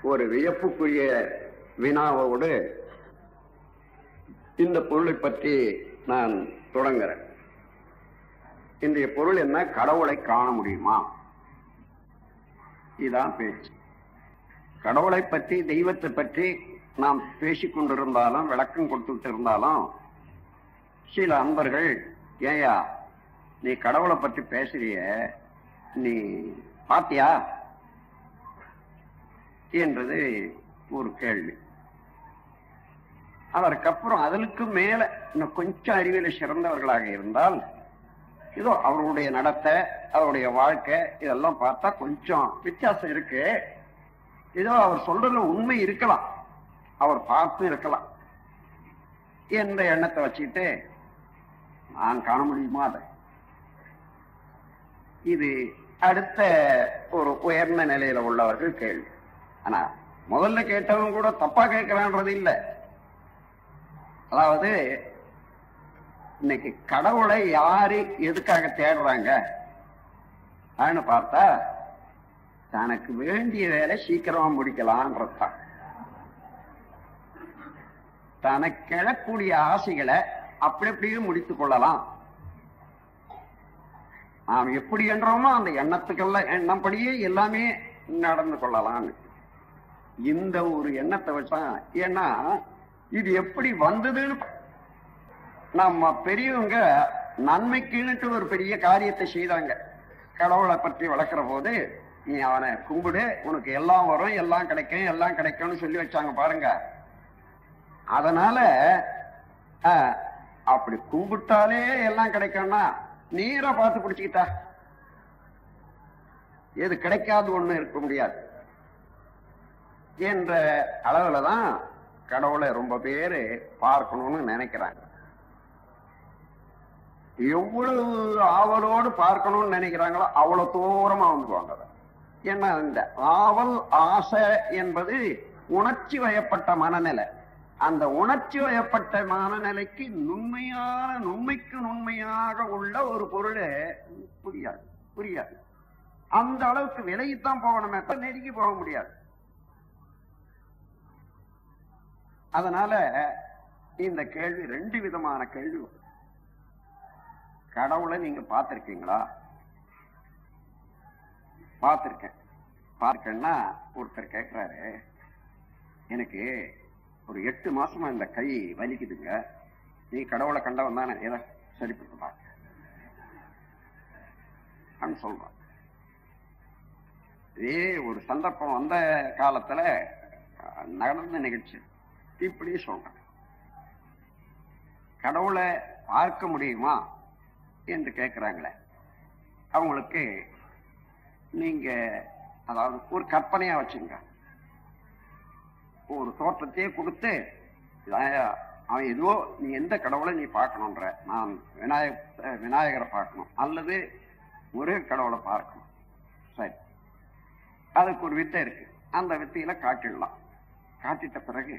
ஒரு வியப்புக்குரிய வினாவோடு இந்த பொருளை பற்றி நான் தொடங்குறேன் இன்றைய பொருள் என்ன கடவுளை காண முடியுமா இதுதான் பேச்சு கடவுளை பற்றி தெய்வத்தை பற்றி நாம் பேசிக் கொண்டிருந்தாலும் விளக்கம் கொடுத்துட்டு இருந்தாலும் சில அன்பர்கள் ஏயா நீ கடவுளை பற்றி பேசுறிய நீ பாத்தியா என்றது ஒரு கேள்வி அதற்கப்புறம் அதற்கு மேல இன்னும் கொஞ்சம் அறிவியல சிறந்தவர்களாக இருந்தால் ஏதோ அவருடைய நடத்தை அவருடைய வாழ்க்கை இதெல்லாம் பார்த்தா கொஞ்சம் வித்தியாசம் இருக்கு ஏதோ அவர் சொல்றதுல உண்மை இருக்கலாம் அவர் பார்த்து இருக்கலாம் என்ற எண்ணத்தை வச்சுக்கிட்டு நான் காண முடியுமா அதை இது அடுத்த ஒரு உயர்ந்த நிலையில உள்ளவர்கள் கேள்வி ஆனா முதல்ல கேட்டவங்க கூட தப்பா கேட்கிறான்றது இல்லை அதாவது இன்னைக்கு கடவுளை யாரு எதுக்காக தேடுறாங்க அப்படின்னு பார்த்தா தனக்கு வேண்டிய வேலை சீக்கிரமா முடிக்கலான்றதுதான் தனக்கு எழக்கூடிய ஆசைகளை அப்படி அப்படியே முடித்துக் கொள்ளலாம் நாம் எப்படி என்றோமோ அந்த எண்ணத்துக்கெல்லாம் எண்ணப்படியே எல்லாமே நடந்து கொள்ளலாம் இந்த ஒரு எண்ணத்தை வச்சா ஏன்னா இது எப்படி வந்ததுன்னு நம்ம பெரியவங்க நன்மைக்குன்னுட்டு ஒரு பெரிய காரியத்தை செய்தாங்க கடவுளை பற்றி வளர்க்கிற போது நீ அவனை கும்பிடு உனக்கு எல்லாம் வரும் எல்லாம் கிடைக்கும் எல்லாம் கிடைக்கும்னு சொல்லி வச்சாங்க பாருங்க அதனால அஹ், அப்படி கும்பிட்டாலே எல்லாம் கிடைக்கும்னா நீரா பார்த்து பிடிச்சுக்கிட்டா எது கிடைக்காது ஒண்ணு இருக்க முடியாது என்ற அளவுல தான் கடவுளை ரொம்ப பேரு பார்க்கணும்னு நினைக்கிறாங்க எவ்வளவு ஆவலோடு பார்க்கணும்னு நினைக்கிறாங்களோ அவ்வளவு தூரமா வந்துருவாங்க அதை. ஏன்னா இந்த ஆவல் ஆசை என்பது உணர்ச்சி வயப்பட்ட மனநிலை அந்த உணர்ச்சி வயப்பட்ட மனநிலைக்கு நுண்மையான நுண்மைக்கு நுண்மையாக உள்ள ஒரு பொருளை புரியாது புரியாது அந்த அளவுக்கு விலைக்குத்தான் போகணுமே தவிர நெருங்கி போக முடியாது அதனால இந்த கேள்வி ரெண்டு விதமான கேள்வி வரும். கடவுளை நீங்க பார்த்திருக்கீங்களா பார்த்திருக்கேன் பார்க்கன்னா ஒருத்தர் கேட்கிறாரு எனக்கு ஒரு எட்டு மாசமா இந்த கை வலிக்குதுங்க நீ கடவுளை கண்டவன் தானே ஏதோ சரிப்பட்டு பாக்க அப்படின்னு சொல்றான் இதே ஒரு சந்தர்ப்பம் வந்த காலத்துல அஹ், நடந்த நிகழ்ச்சி இப்படி சொல்றேன் கடவுளை பார்க்க முடியுமா என்று கேட்கிறாங்களே அவங்களுக்கு நீங்க அதாவது ஒரு கற்பனையா வச்சுங்க ஒரு தோற்றத்தையே கொடுத்து இதாயா, அவன் ஏதோ நீ எந்த கடவுளை நீ பார்க்கணுன்ற நான் விநாயக அஹ், விநாயகரை பார்க்கணும் அல்லது ஒரே கடவுளை பார்க்கணும் சரி அதுக்கு ஒரு வித்தை இருக்கு அந்த வித்தையில காட்டிடலாம் காட்டிட்ட பிறகு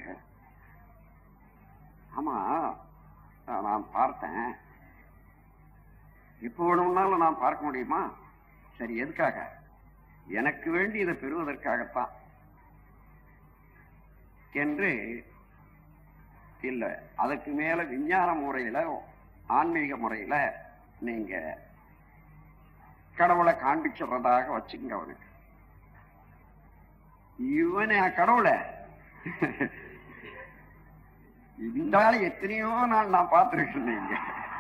ஆமா அஹ், நான் பார்த்தேன் எப்போ வேணும்னாலும் நான் பார்க்க முடியுமா சரி எதுக்காக எனக்கு வேண்டியதை பெறுவதற்காகத்தான் என்று இல்ல அதுக்கு மேல விஞ்ஞான முறையில ஆன்மீக முறையில நீங்க கடவுளை காண்பிச்சுறதாக வச்சுக்கங்க அவனுக்கு இவனே கடவுளை இந்த ஆளு எத்தனையோ நாள் நான் பார்த்திருக்கேன் நீங்க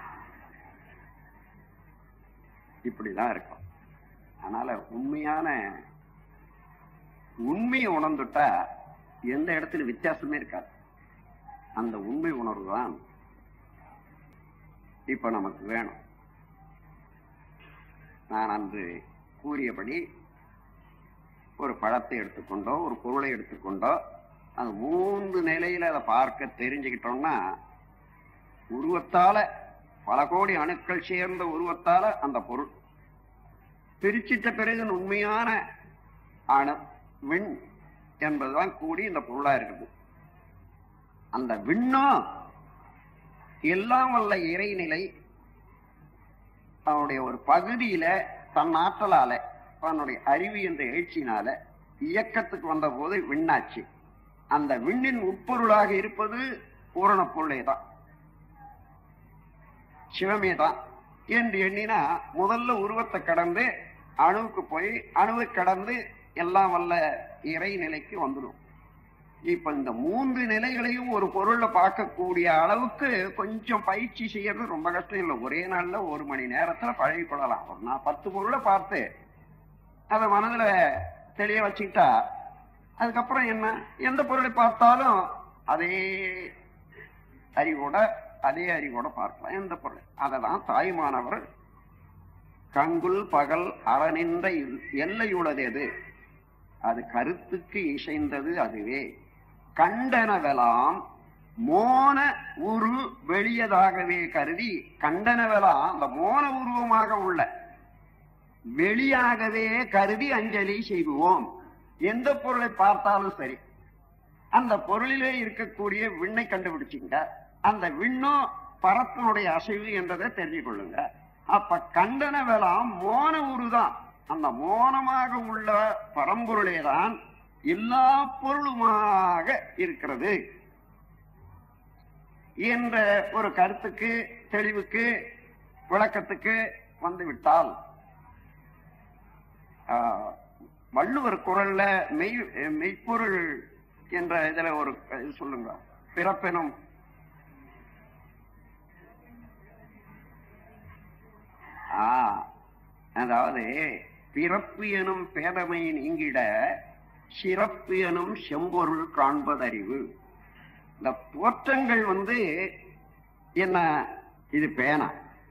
இப்படிதான் இருக்கும் அதனால உண்மையான உண்மையை உணர்ந்துட்டா எந்த இடத்துல வித்தியாசமே இருக்காது அந்த உண்மை உணர்வு தான் இப்ப நமக்கு வேணும் நான் அன்று கூறியபடி ஒரு பழத்தை எடுத்துக்கொண்டோ ஒரு பொருளை எடுத்துக்கொண்டோ அந்த மூன்று நிலையில அதை பார்க்க தெரிஞ்சுக்கிட்டோம்னா உருவத்தால பல கோடி அணுக்கள் சேர்ந்த உருவத்தால அந்த பொருள் பிரிச்சிட்ட பிறகு உண்மையான அணு விண் என்பதுதான் கூடி இந்த பொருளா இருக்குது அந்த விண்ணும் எல்லாம் வல்ல இறைநிலை அவனுடைய ஒரு பகுதியில தன் ஆற்றலால தன்னுடைய அறிவு என்ற எழுச்சினால இயக்கத்துக்கு வந்த போது விண்ணாச்சு அந்த விண்ணின் உட்பொருளாக இருப்பது பூரணப் பொருளே தான் சிவமே தான் என்று எண்ணினா முதல்ல உருவத்தை கடந்து அணுவுக்கு போய் அணுவை கடந்து எல்லாம் வல்ல இறை நிலைக்கு வந்துடும் இப்ப இந்த மூன்று நிலைகளையும் ஒரு பொருள்ல பார்க்கக்கூடிய அளவுக்கு கொஞ்சம் பயிற்சி செய்யறது ரொம்ப கஷ்டம் இல்லை ஒரே நாள்ல ஒரு மணி நேரத்துல பழகி கொள்ளலாம் ஒரு நான் பத்து பொருளை பார்த்து அதை மனதுல தெளிய வச்சுக்கிட்டா அதுக்கப்புறம் என்ன எந்த பொருளை பார்த்தாலும் அதே அறிவோட அதே அறிவோட பார்க்கலாம் எந்த பொருள் அதை தான் தாய்மானவர் கங்குல் பகல் அறநின்ற எல்லையுள்ளது எது அது கருத்துக்கு இசைந்தது அதுவே கண்டனவெலாம் மோன உரு வெளியதாகவே கருதி கண்டனவெலாம் அந்த மோன உருவமாக உள்ள வெளியாகவே கருதி அஞ்சலி செய்வோம் எந்த பொருளை பார்த்தாலும் சரி அந்த பொருளிலே இருக்கக்கூடிய விண்ணை கண்டுபிடிச்சிங்க அந்த விண்ணும் பரத்தினுடைய அசைவு என்றதை தெரிஞ்சு கொள்ளுங்க அப்ப கண்டனவெல்லாம் மோன உருதான் அந்த மோனமாக உள்ள பரம்பொருளே தான் எல்லா பொருளுமாக இருக்கிறது என்ற ஒரு கருத்துக்கு தெளிவுக்கு விளக்கத்துக்கு வந்து விட்டால் ஆஹ், வள்ளுவர் குரல்ல மெய் மெய்ப்பொருள் என்ற இதுல ஒரு இது சொல்லுங்க பிறப்பெனும் ஆ, அதாவது பிறப்பு எனும் பேதமை நீங்கிட சிறப்பு எனும் செம்பொருள் காண்பதறிவு இந்த தோற்றங்கள் வந்து என்ன இது பேனா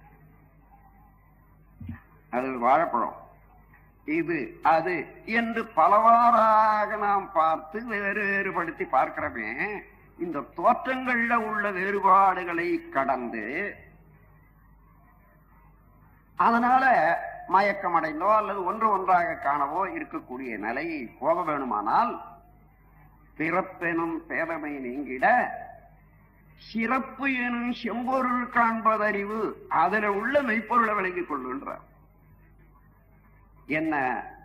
அது வாழைப்பழம் இது அது என்று பலவாறாக நாம் பார்த்து வேறு வேறுபடுத்தி பார்க்கிறோமே இந்த தோற்றங்கள்ல உள்ள வேறுபாடுகளை கடந்து அதனால மயக்கம் அடைந்தோ அல்லது ஒன்று ஒன்றாக காணவோ இருக்கக்கூடிய நிலை போக வேணுமானால் பிறப்பெனும் பேதமை நீங்கிட சிறப்பு எனும் செம்பொருள் காண்பதறிவு அதுல உள்ள மெய்ப்பொருளை விளங்கிக் கொள்கின்றார் என்ன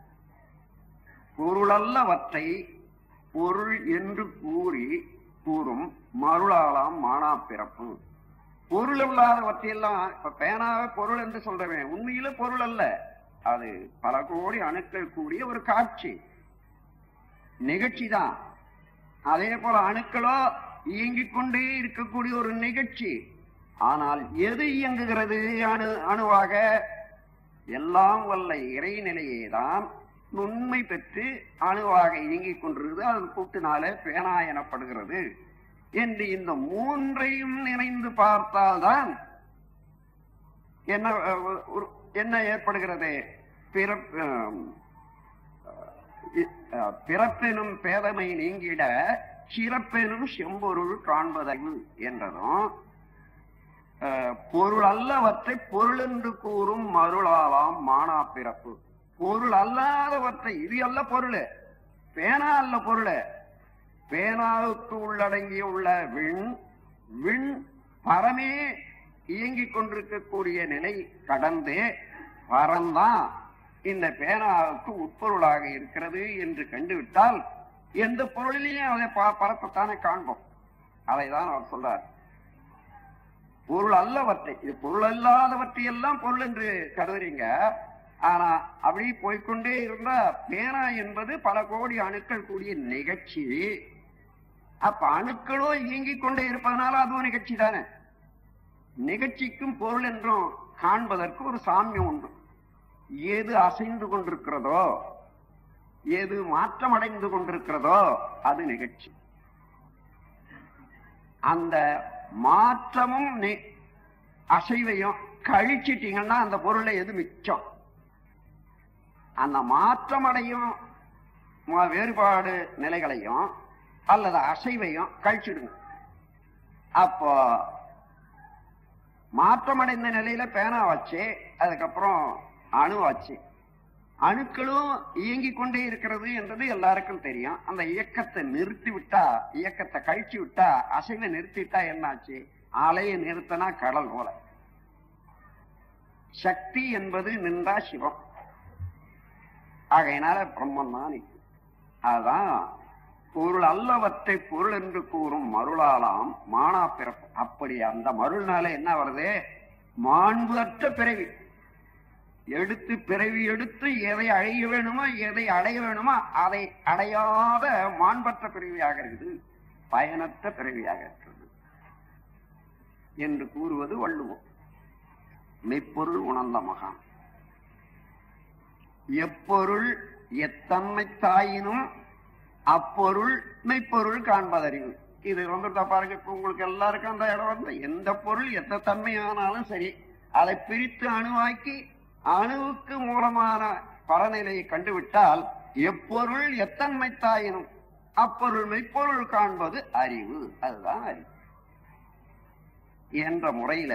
பொருளல்லவற்றை பொருள் என்று கூறி கூறும் மருளாலாம் மானா பிறப்பு பொருள் இல்லாதவற்றையெல்லாம் இப்ப பேனாவை பொருள் என்று சொல்றவன் உண்மையில பொருள் அல்ல அது பல கோடி அணுக்கள் கூடிய ஒரு காட்சி நிகழ்ச்சி தான் அதே போல அணுக்களோ இயங்கிக் கொண்டே இருக்கக்கூடிய ஒரு நிகழ்ச்சி ஆனால் எது இயங்குகிறது அணு அணுவாக எல்லாம் வல்ல இறைநிலையே தான் நுண்மை பெற்று அணுவாக இயங்கிக் கொண்டிருக்கிறது அதன் கூட்டினாலே பேனா எனப்படுகிறது என்று இந்த மூன்றையும் நினைந்து பார்த்தால்தான் என்ன அஹ், ஒரு- என்ன ஏற்படுகிறது பிறப் அஹ், அஹ், பிறப்பெனும் பேதமை நீங்கிட சிறப்பெனும் செம்பொருள் காண்பதறிவு என்றதும் அஹ், பொருள் அல்லவற்றை பொருள் என்று கூறும் மருளாலாம் மானா பிறப்பு பொருள் அல்லாதவற்றை இது அல்ல பொருள் பேனா அல்ல பொருள் பேனாவுக்கு உள்ளடங்கிய உள்ள விண் விண் பரமே இயங்கிக் கொண்டிருக்கக்கூடிய நிலை கடந்து பரம்தான் இந்த பேனாவுக்கு உட்பொருளாக இருக்கிறது என்று கண்டுவிட்டால் எந்த பொருளிலையும் அதை ப- பரப்பத்தானே காண்போம் அதை தான் அவர் சொல்றார் பொருள் அல்லவற்றை இது பொருள் அல்லாதவற்றை எல்லாம் பொருள் என்று கருதுறீங்க ஆனா அப்படி போய்க்கொண்டே இருந்தா பேனா என்பது பல கோடி அணுக்கள் கூடிய நிகழ்ச்சி அப்ப அணுக்களோ இயங்கிக் கொண்டே இருப்பதனால அதுவும் நிகழ்ச்சி தானே நிகழ்ச்சிக்கும் பொருள் என்றும் காண்பதற்கு ஒரு சாமியம் உண்டு எது அசைந்து கொண்டிருக்கிறதோ எது மாற்றமடைந்து கொண்டிருக்கிறதோ அது நிகழ்ச்சி அந்த மாற்றமும் நி- அசைவையும் கழிச்சிட்டீங்கன்னா அந்த பொருளை எது மிச்சம் அந்த மாற்றமடையும் ம- வேறுபாடு நிலைகளையும் அல்லது அசைவையும் கழிச்சிடுங்க அப்போ மாற்றமடைந்த நிலையில பேனா வச்சு அதுக்கப்புறம் அணு வச்சு அணுக்களும் இயங்கிக் கொண்டே இருக்கிறது என்றது எல்லாருக்கும் தெரியும் அந்த இயக்கத்தை நிறுத்தி விட்டா இயக்கத்தை கழிச்சு விட்டா அசைவை நிறுத்திட்டா என்னாச்சு அலையை நிறுத்தினா கடல் போல சக்தி என்பது நின்றா சிவம் ஆகையினால பிரம்மன் தான் நிற்கும் அதான் பொருள் அல்லவற்றை பொருள் என்று கூறும் மருளாலாம் மானா பிறப்பு அப்படி அந்த மருள்னால என்ன வருது மாண்பு அற்ற பிறவி எடுத்து பிறவி எடுத்து எதை அடைய வேணுமோ எதை அடைய வேணுமோ அதை அடையாத மாண்பற்ற பிறவியாக இருக்குது பயனற்ற பிறவியாக இருக்கிறது என்று கூறுவது வள்ளுவம் மெய்ப்பொருள் உணர்ந்த மகான் எப்பொருள் எத்தன்மை தாயினும் அப்பொருள் மெய்ப்பொருள் காண்பதறிவு இது வந்துட்டா பாருங்க இப்ப உங்களுக்கு எல்லாருக்கும் அந்த இடம் வந்து எந்த பொருள் எந்த தன்மையானாலும் சரி அதை பிரித்து அணுவாக்கி அணுவுக்கு மூலமான பரநிலையை கண்டுவிட்டால் எப்பொருள் எத்தன்மை தாயினும் அப்பொருள் மெய்ப்பொருள் காண்பது அறிவு அதுதான் அறிவு என்ற முறையில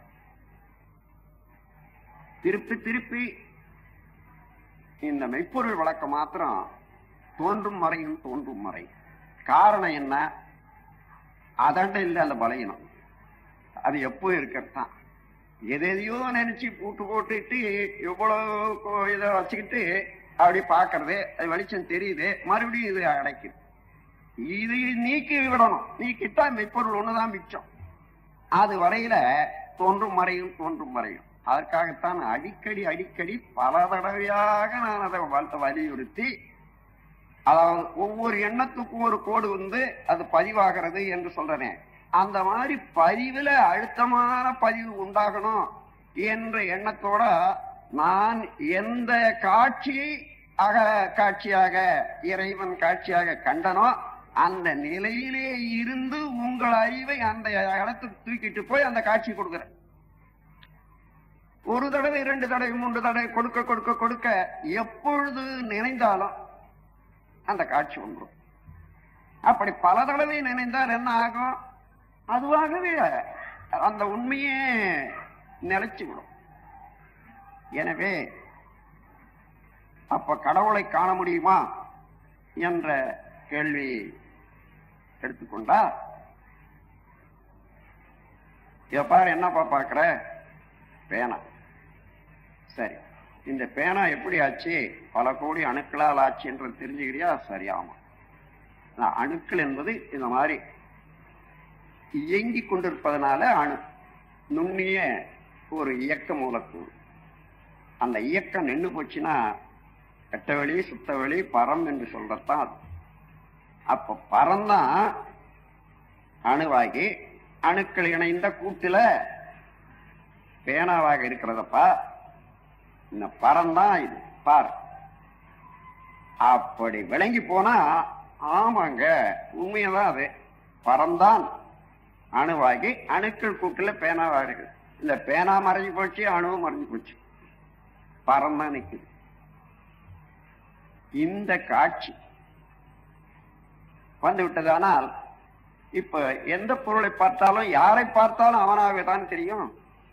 திருப்பி திருப்பி இந்த மெய்ப்பொருள் வழக்கம் மாத்திரம் தோன்றும் மறையும் தோன்றும் மறை காரணம் என்ன அதண்ட இல்லை அந்த பலையினம் அது எப்போ இருக்கத்தான் எதையோ நினைச்சு பூட்டு போட்டுட்டு எவ்வளவு கோ- இதை வச்சுக்கிட்டு அப்படி பாக்குறது அது வெளிச்சம் தெரியுது மறுபடியும் இது அடைக்குது இது நீக்கி விடணும் நீக்கிட்டா மெய்ப்பொருள் ஒண்ணுதான் மிச்சம் அது வரையில தோன்றும் மறையும் தோன்றும் மறையும் அதற்காகத்தான் அடிக்கடி அடிக்கடி பல தடவையாக நான் அதை வ- வலியுறுத்தி அதாவது ஒவ்வொரு எண்ணத்துக்கும் ஒரு கோடு வந்து அது பதிவாகிறது என்று சொல்றேன் அந்த மாதிரி பதிவுல அழுத்தமான பதிவு உண்டாகணும் என்ற எண்ணத்தோட நான் எந்த காட்சியை அக காட்சியாக இறைவன் காட்சியாக கண்டனோ அந்த நிலையிலே இருந்து உங்கள் அறிவை அந்த இடத்துக்கு தூக்கிட்டு போய் அந்த காட்சி கொடுக்கிறேன் ஒரு தடவை இரண்டு தடவை மூன்று தடவை கொடுக்க கொடுக்க கொடுக்க எப்பொழுது நினைந்தாலும் அந்த காட்சி வந்துடும் அப்படி பல தடவை நினைந்தால் என்ன ஆகும் அதுவாகவே அந்த உண்மையே நிலைச்சு விடும் எனவே அப்ப கடவுளை காண முடியுமா என்ற கேள்வி எடுத்துக்கொண்டா எப்பாரு என்னப்பா பாக்குற பேனா சரி இந்த பேனா எப்படி ஆச்சு பல கோடி அணுக்களால் ஆச்சு என்று தெரிஞ்சுக்கிறியா சரி ஆமா நான் அணுக்கள் என்பது இந்த மாதிரி இயங்கிக் கொண்டிருப்பதனால அணு நுண்ணிய ஒரு இயக்க மூலக்கூறு அந்த இயக்கம் நின்று போச்சுன்னா கெட்டவெளி சுத்தவெளி பரம் என்று சொல்றதுதான் அது அப்ப பரம்தான் அணுவாகி அணுக்கள் இணைந்த கூட்டுல பேனாவாக இருக்கிறதப்பா இந்த பரம்தான் இது பார் அப்படி விளங்கி போனா ஆமாங்க உண்மையதான் அது பரம்தான் அணுவாகி அணுக்கள் கூட்டுல பேனாவா இருக்கு இந்த பேனா மறைஞ்சு போச்சு அணுவும் மறைஞ்சு போச்சு பரம் தான் நிக்குது இந்த காட்சி வந்து விட்டதானால் இப்ப எந்த பொருளை பார்த்தாலும் யாரை பார்த்தாலும் அவனாகவே தான் தெரியும்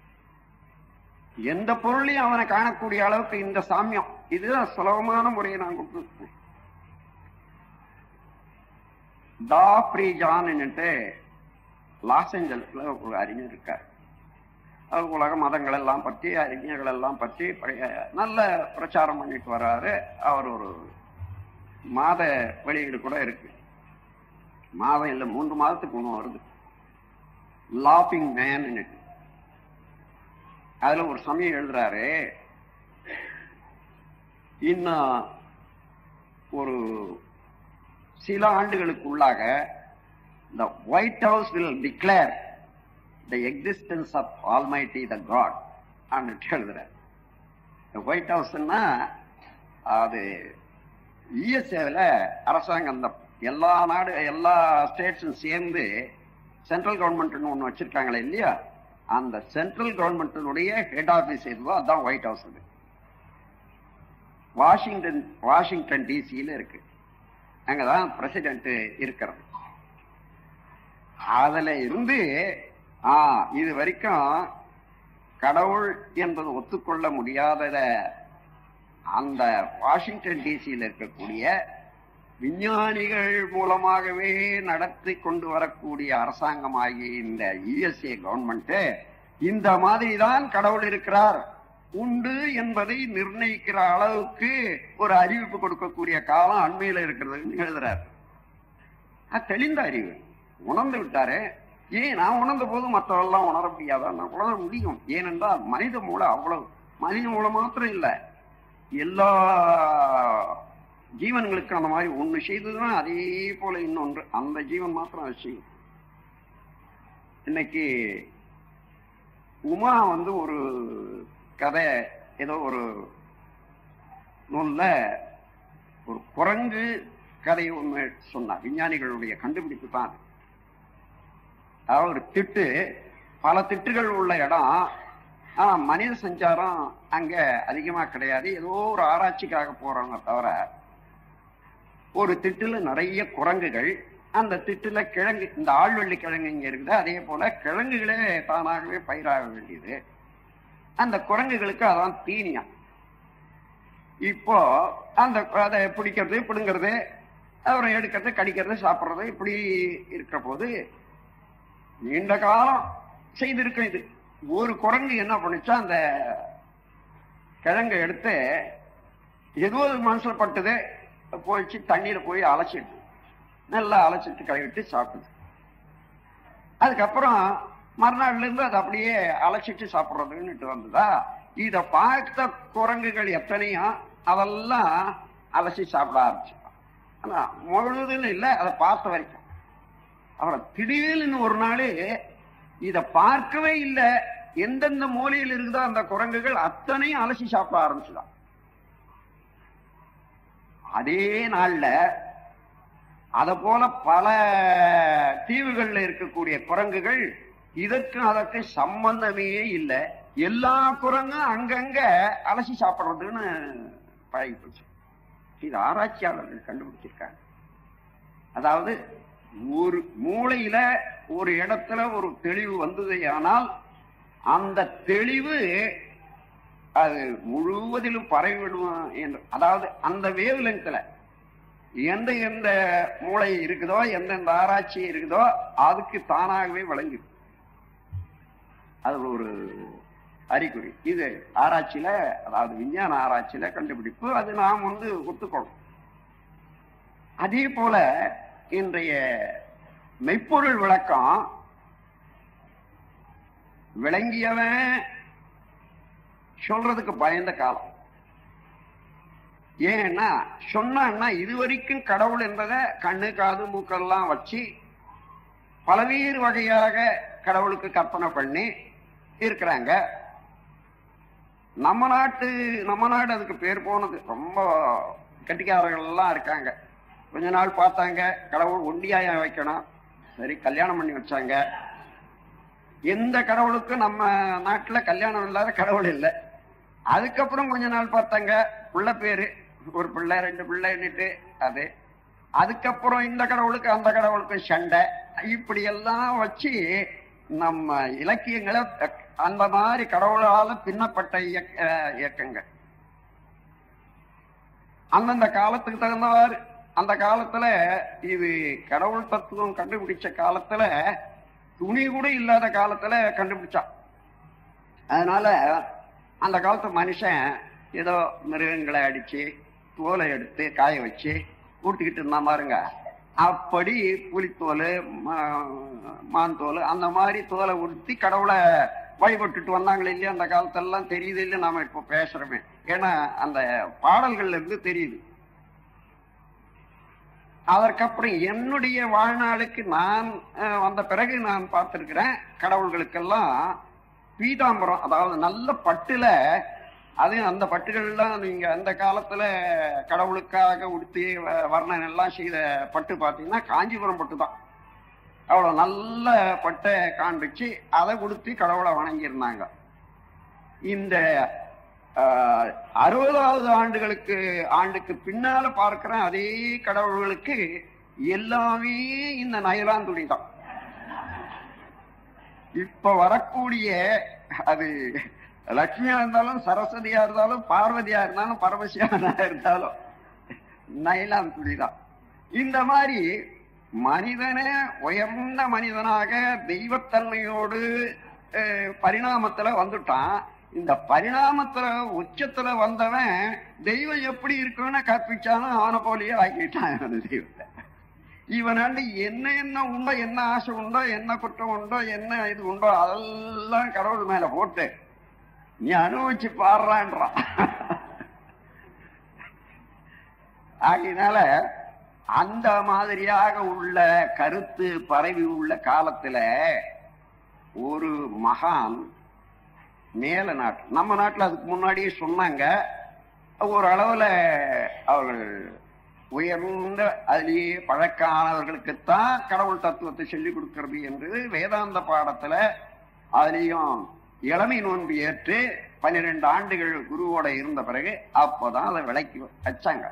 எந்த பொருளையும் அவனை காணக்கூடிய அளவுக்கு இந்த சாமியம் இதுதான் சுலபமான முறையை நான் கொடுத்துருக்கேன் டா ஃப்ரீஜான்னுட்டு லாஸ் ஏஞ்சல்ஸ்ல ஒரு அறிஞர் இருக்கார் அவர் உலக மதங்கள் எல்லாம் பற்றி அறிஞர்கள் எல்லாம் பற்றி பழைய- நல்ல பிரச்சாரம் பண்ணிட்டு வர்றாரு அவர் ஒரு மாத வெளியீடு கூட இருக்கு மாதம் இல்லை மூன்று மாதத்துக்கு ஒன்று வருது லாபிங் மேன் அதுல ஒரு சமயம் எழுதுறாரு இன்னும் ஒரு சில ஆண்டுகளுக்குள்ளாக the white house will declare the existence of almighty the god அப்படின்னு எழுதுறாரு இந்த ஒயிட் ஹவுஸ்னா அது யுஎஸ்ஏவில் அரசாங்கம் அந்த எல்லா நாடு எல்லா ஸ்டேட்ஸும் சேர்ந்து சென்ட்ரல் கவர்மெண்ட்னு ஒன்று வச்சிருக்காங்களே இல்லையா அந்த சென்ட்ரல் கவர்மெண்ட்டினுடைய ஹெட் ஆபீஸ் எதுவோ அதான் ஒயிட் ஹவுஸ் அது வாஷிங்டன் வாஷிங்டன் டிசியில் இருக்கு அங்கதான் பிரசிடென்ட் இருக்கிறது அதுல இருந்து ஆ இது வரைக்கும் கடவுள் என்பது ஒத்துக்கொள்ள முடியாதத அந்த வாஷிங்டன் டிசியில் இருக்கக்கூடிய விஞ்ஞானிகள் மூலமாகவே நடத்தி கொண்டு வரக்கூடிய அரசாங்கமாகிய இந்த யுஎஸ்ஏ கவர்மெண்ட் இந்த மாதிரி தான் கடவுள் இருக்கிறார் உண்டு என்பதை நிர்ணயிக்கிற அளவுக்கு ஒரு அறிவிப்பு கொடுக்கக்கூடிய காலம் அண்மையில இருக்கிறதுன்னு எழுதுறாரு அது தெளிந்த அறிவு உணர்ந்து விட்டாரு ஏன் நான் உணர்ந்த போது மற்றவெல்லாம் உணர முடியாதா நான் உணர முடியும் ஏனென்றால் மனித மூளை அவ்வளவு மனித மூளை மாத்திரம் இல்ல எல்லா ஜீவன்களுக்கு அந்த மாதிரி ஒண்ணு செய்ததுன்னா அதே போல இன்னொன்று அந்த ஜீவன் மாத்திரம் அதை செய்யும் இன்னைக்கு உமா வந்து ஒரு கதை ஏதோ ஒரு நூல்ல ஒரு குரங்கு கதையை ஒண்ணு சொன்னார் விஞ்ஞானிகளுடைய கண்டுபிடிப்பு தான் அது. அதாவது ஒரு திட்டு பல திட்டுகள் உள்ள இடம் ஆனா மனித சஞ்சாரம் அங்க அதிகமா கிடையாது ஏதோ ஒரு ஆராய்ச்சிக்காக போறாங்க தவிர ஒரு திட்டுல நிறைய குரங்குகள் அந்த திட்டுல கிழங்கு இந்த ஆழ்வள்ளி கிழங்கு இங்க இருக்குது அதே போல கிழங்குகளே தானாகவே பயிராக வேண்டியது அந்த குரங்குகளுக்கு அதான் தீனியா இப்போ அந்த அதை பிடிக்கிறது பிடுங்கிறது அப்புறம் எடுக்கிறது கடிக்கிறது சாப்பிடுறது இப்படி இருக்கிற போது நீண்ட காலம் செய்திருக்கும் இது ஒரு குரங்கு என்ன பண்ணுச்சா அந்த கிழங்கை எடுத்து ஏதோ ஒரு மனசுல பட்டது போயிடுச்சு தண்ணியில போய் அலசிட்டு நல்லா அலசிட்டு கழுவிட்டு சாப்பிடுது அதுக்கப்புறம் மறுநாள்ல இருந்து அது அப்படியே அலசிட்டு சாப்பிடுறதுன்னுட்டு வந்ததா இத பார்த்த குரங்குகள் எத்தனையோ அதெல்லாம் அலசி சாப்பிட ஆரம்பிச்சிட்டான் ஆனா முழுதுன்னு இல்லை அதை பார்த்த வரைக்கும் அப்புறம் திடீர்னு ஒரு நாள் இத பார்க்கவே இல்லை எந்தெந்த மூலையில் இருக்குதோ அந்த குரங்குகள் அத்தனையும் அலசி சாப்பிட ஆரம்பிச்சுதான் அதே நாள்ல அத போல பல தீவுகள்ல இருக்கக்கூடிய குரங்குகள் இதற்கும் அதற்கு சம்பந்தமே இல்லை எல்லா குரங்கும் அங்கங்க அலசி சாப்பிடுறதுன்னு பழகி போச்சு இது ஆராய்ச்சியாளர்கள் கண்டுபிடிச்சிருக்காங்க அதாவது ஒரு மூளையில ஒரு இடத்துல ஒரு தெளிவு வந்தது ஆனால் அந்த தெளிவு அது முழுவதிலும் பரவிவிடும் என்று அதாவது அந்த வேவ் லெங்க்ல எந்த எந்த மூளை இருக்குதோ எந்தெந்த ஆராய்ச்சி இருக்குதோ அதுக்கு தானாகவே விளங்குது அது ஒரு அறிகுறி இது ஆராய்ச்சியில அதாவது விஞ்ஞான ஆராய்ச்சியில கண்டுபிடிப்பு அது நாம் வந்து ஒத்துக்கணும் அதே போல இன்றைய மெய்ப்பொருள் விளக்கம் விளங்கியவன் சொல்றதுக்கு பயந்த காலம் ஏன்னா சொன்னான்னா இதுவரைக்கும் கடவுள் என்பதை கண்ணு காது மூக்கெல்லாம் வச்சு பல்வேறு வகையாக கடவுளுக்கு கற்பனை பண்ணி இருக்கிறாங்க நம்ம நாட்டு நம்ம நாடு அதுக்கு பேர் போனது ரொம்ப கட்டிக்காரர்கள் எல்லாம் இருக்காங்க கொஞ்ச நாள் பார்த்தாங்க கடவுள் ஒண்டியாய வைக்கணும் சரி கல்யாணம் பண்ணி வச்சாங்க எந்த கடவுளுக்கும் நம்ம நாட்டுல கல்யாணம் இல்லாத கடவுள் இல்லை அதுக்கப்புறம் கொஞ்ச நாள் பார்த்தாங்க பிள்ளை பேரு ஒரு பிள்ளை ரெண்டு பிள்ளைன்னுட்டு அது அதுக்கப்புறம் இந்த கடவுளுக்கு அந்த கடவுளுக்கு சண்டை இப்படி எல்லாம் வச்சு நம்ம இலக்கியங்களை அந்த மாதிரி கடவுளால பின்னப்பட்ட இயக்க இயக்கங்கள் அந்தந்த காலத்துக்கு தகுந்தவாறு அந்த காலத்துல இது கடவுள் தத்துவம் கண்டுபிடிச்ச காலத்துல துணி கூட இல்லாத காலத்துல கண்டுபிடிச்சான் அதனால அந்த காலத்து மனுஷன் ஏதோ மிருகங்களை அடிச்சு தோலை எடுத்து காய வச்சு ஊட்டிக்கிட்டு இருந்தா பாருங்க அப்படி புலித்தோல் மான் தோல் அந்த மாதிரி தோலை உடுத்தி கடவுளை வழிபட்டுட்டு வந்தாங்களே இல்லையா அந்த காலத்தெல்லாம் தெரியுது இல்லையா நாம இப்போ பேசுறோமே ஏன்னா அந்த பாடல்கள்ல இருந்து தெரியுது அதற்கப்புறம் என்னுடைய வாழ்நாளுக்கு நான் அஹ், வந்த பிறகு நான் பார்த்திருக்கிறேன் கடவுள்களுக்கெல்லாம் பீதாம்பரம் அதாவது நல்ல பட்டுல அது அந்த பட்டுகள்லாம் நீங்க அந்த காலத்துல கடவுளுக்காக உடுத்தி வ- வர்ணனை எல்லாம் செய்த பட்டு பார்த்தீங்கன்னா காஞ்சிபுரம் பட்டு தான் அவ்வளவு நல்ல பட்டை காண்பிச்சு அதை உடுத்தி கடவுளை வணங்கியிருந்தாங்க இந்த ஆஹ், அறுபதாவது ஆண்டுகளுக்கு ஆண்டுக்கு பின்னால பார்க்கிற அதே கடவுள்களுக்கு எல்லாமே இந்த நயலான் துணி தான் இப்ப வரக்கூடிய அது லட்சுமியா இருந்தாலும் சரஸ்வதியா இருந்தாலும் பார்வதியா இருந்தாலும் பரமசிவனா இருந்தாலும் நைலான் துணிதான் இந்த மாதிரி மனிதனை உயர்ந்த மனிதனாக தெய்வத்தன்மையோடு அஹ், பரிணாமத்துல வந்துட்டான் இந்த பரிணாமத்துல உச்சத்துல வந்தவன் தெய்வம் எப்படி இருக்குன்னு கற்பிச்சாலும் அவனை போலயே ஆக்கிட்டான் அந்த தெய்வத்தை இவனாண்டு என்ன என்ன உண்டோ என்ன ஆசை உண்டோ என்ன குற்றம் உண்டோ என்ன இது உண்டோ அதெல்லாம் கடவுள் மேல போட்டு நீ அனுபவிச்சு பாடுறான்றான் ஆகையினால அந்த மாதிரியாக உள்ள கருத்து பரவி உள்ள காலத்துல ஒரு மகான் மேல நாட்டு நம்ம நாட்டுல அதுக்கு முன்னாடியே சொன்னாங்க ஒரு அளவுல அவர்கள் உயர்ந்த அதிலேயே பழக்கானவர்களுக்குத்தான் கடவுள் தத்துவத்தை சொல்லிக் கொடுக்கிறது என்று வேதாந்த பாடத்துல அதுலயும் இளமை நோன்பு ஏற்று பன்னிரெண்டு ஆண்டுகள் குருவோட இருந்த பிறகு அப்போதான் அதை விலைக்கு வச்சாங்க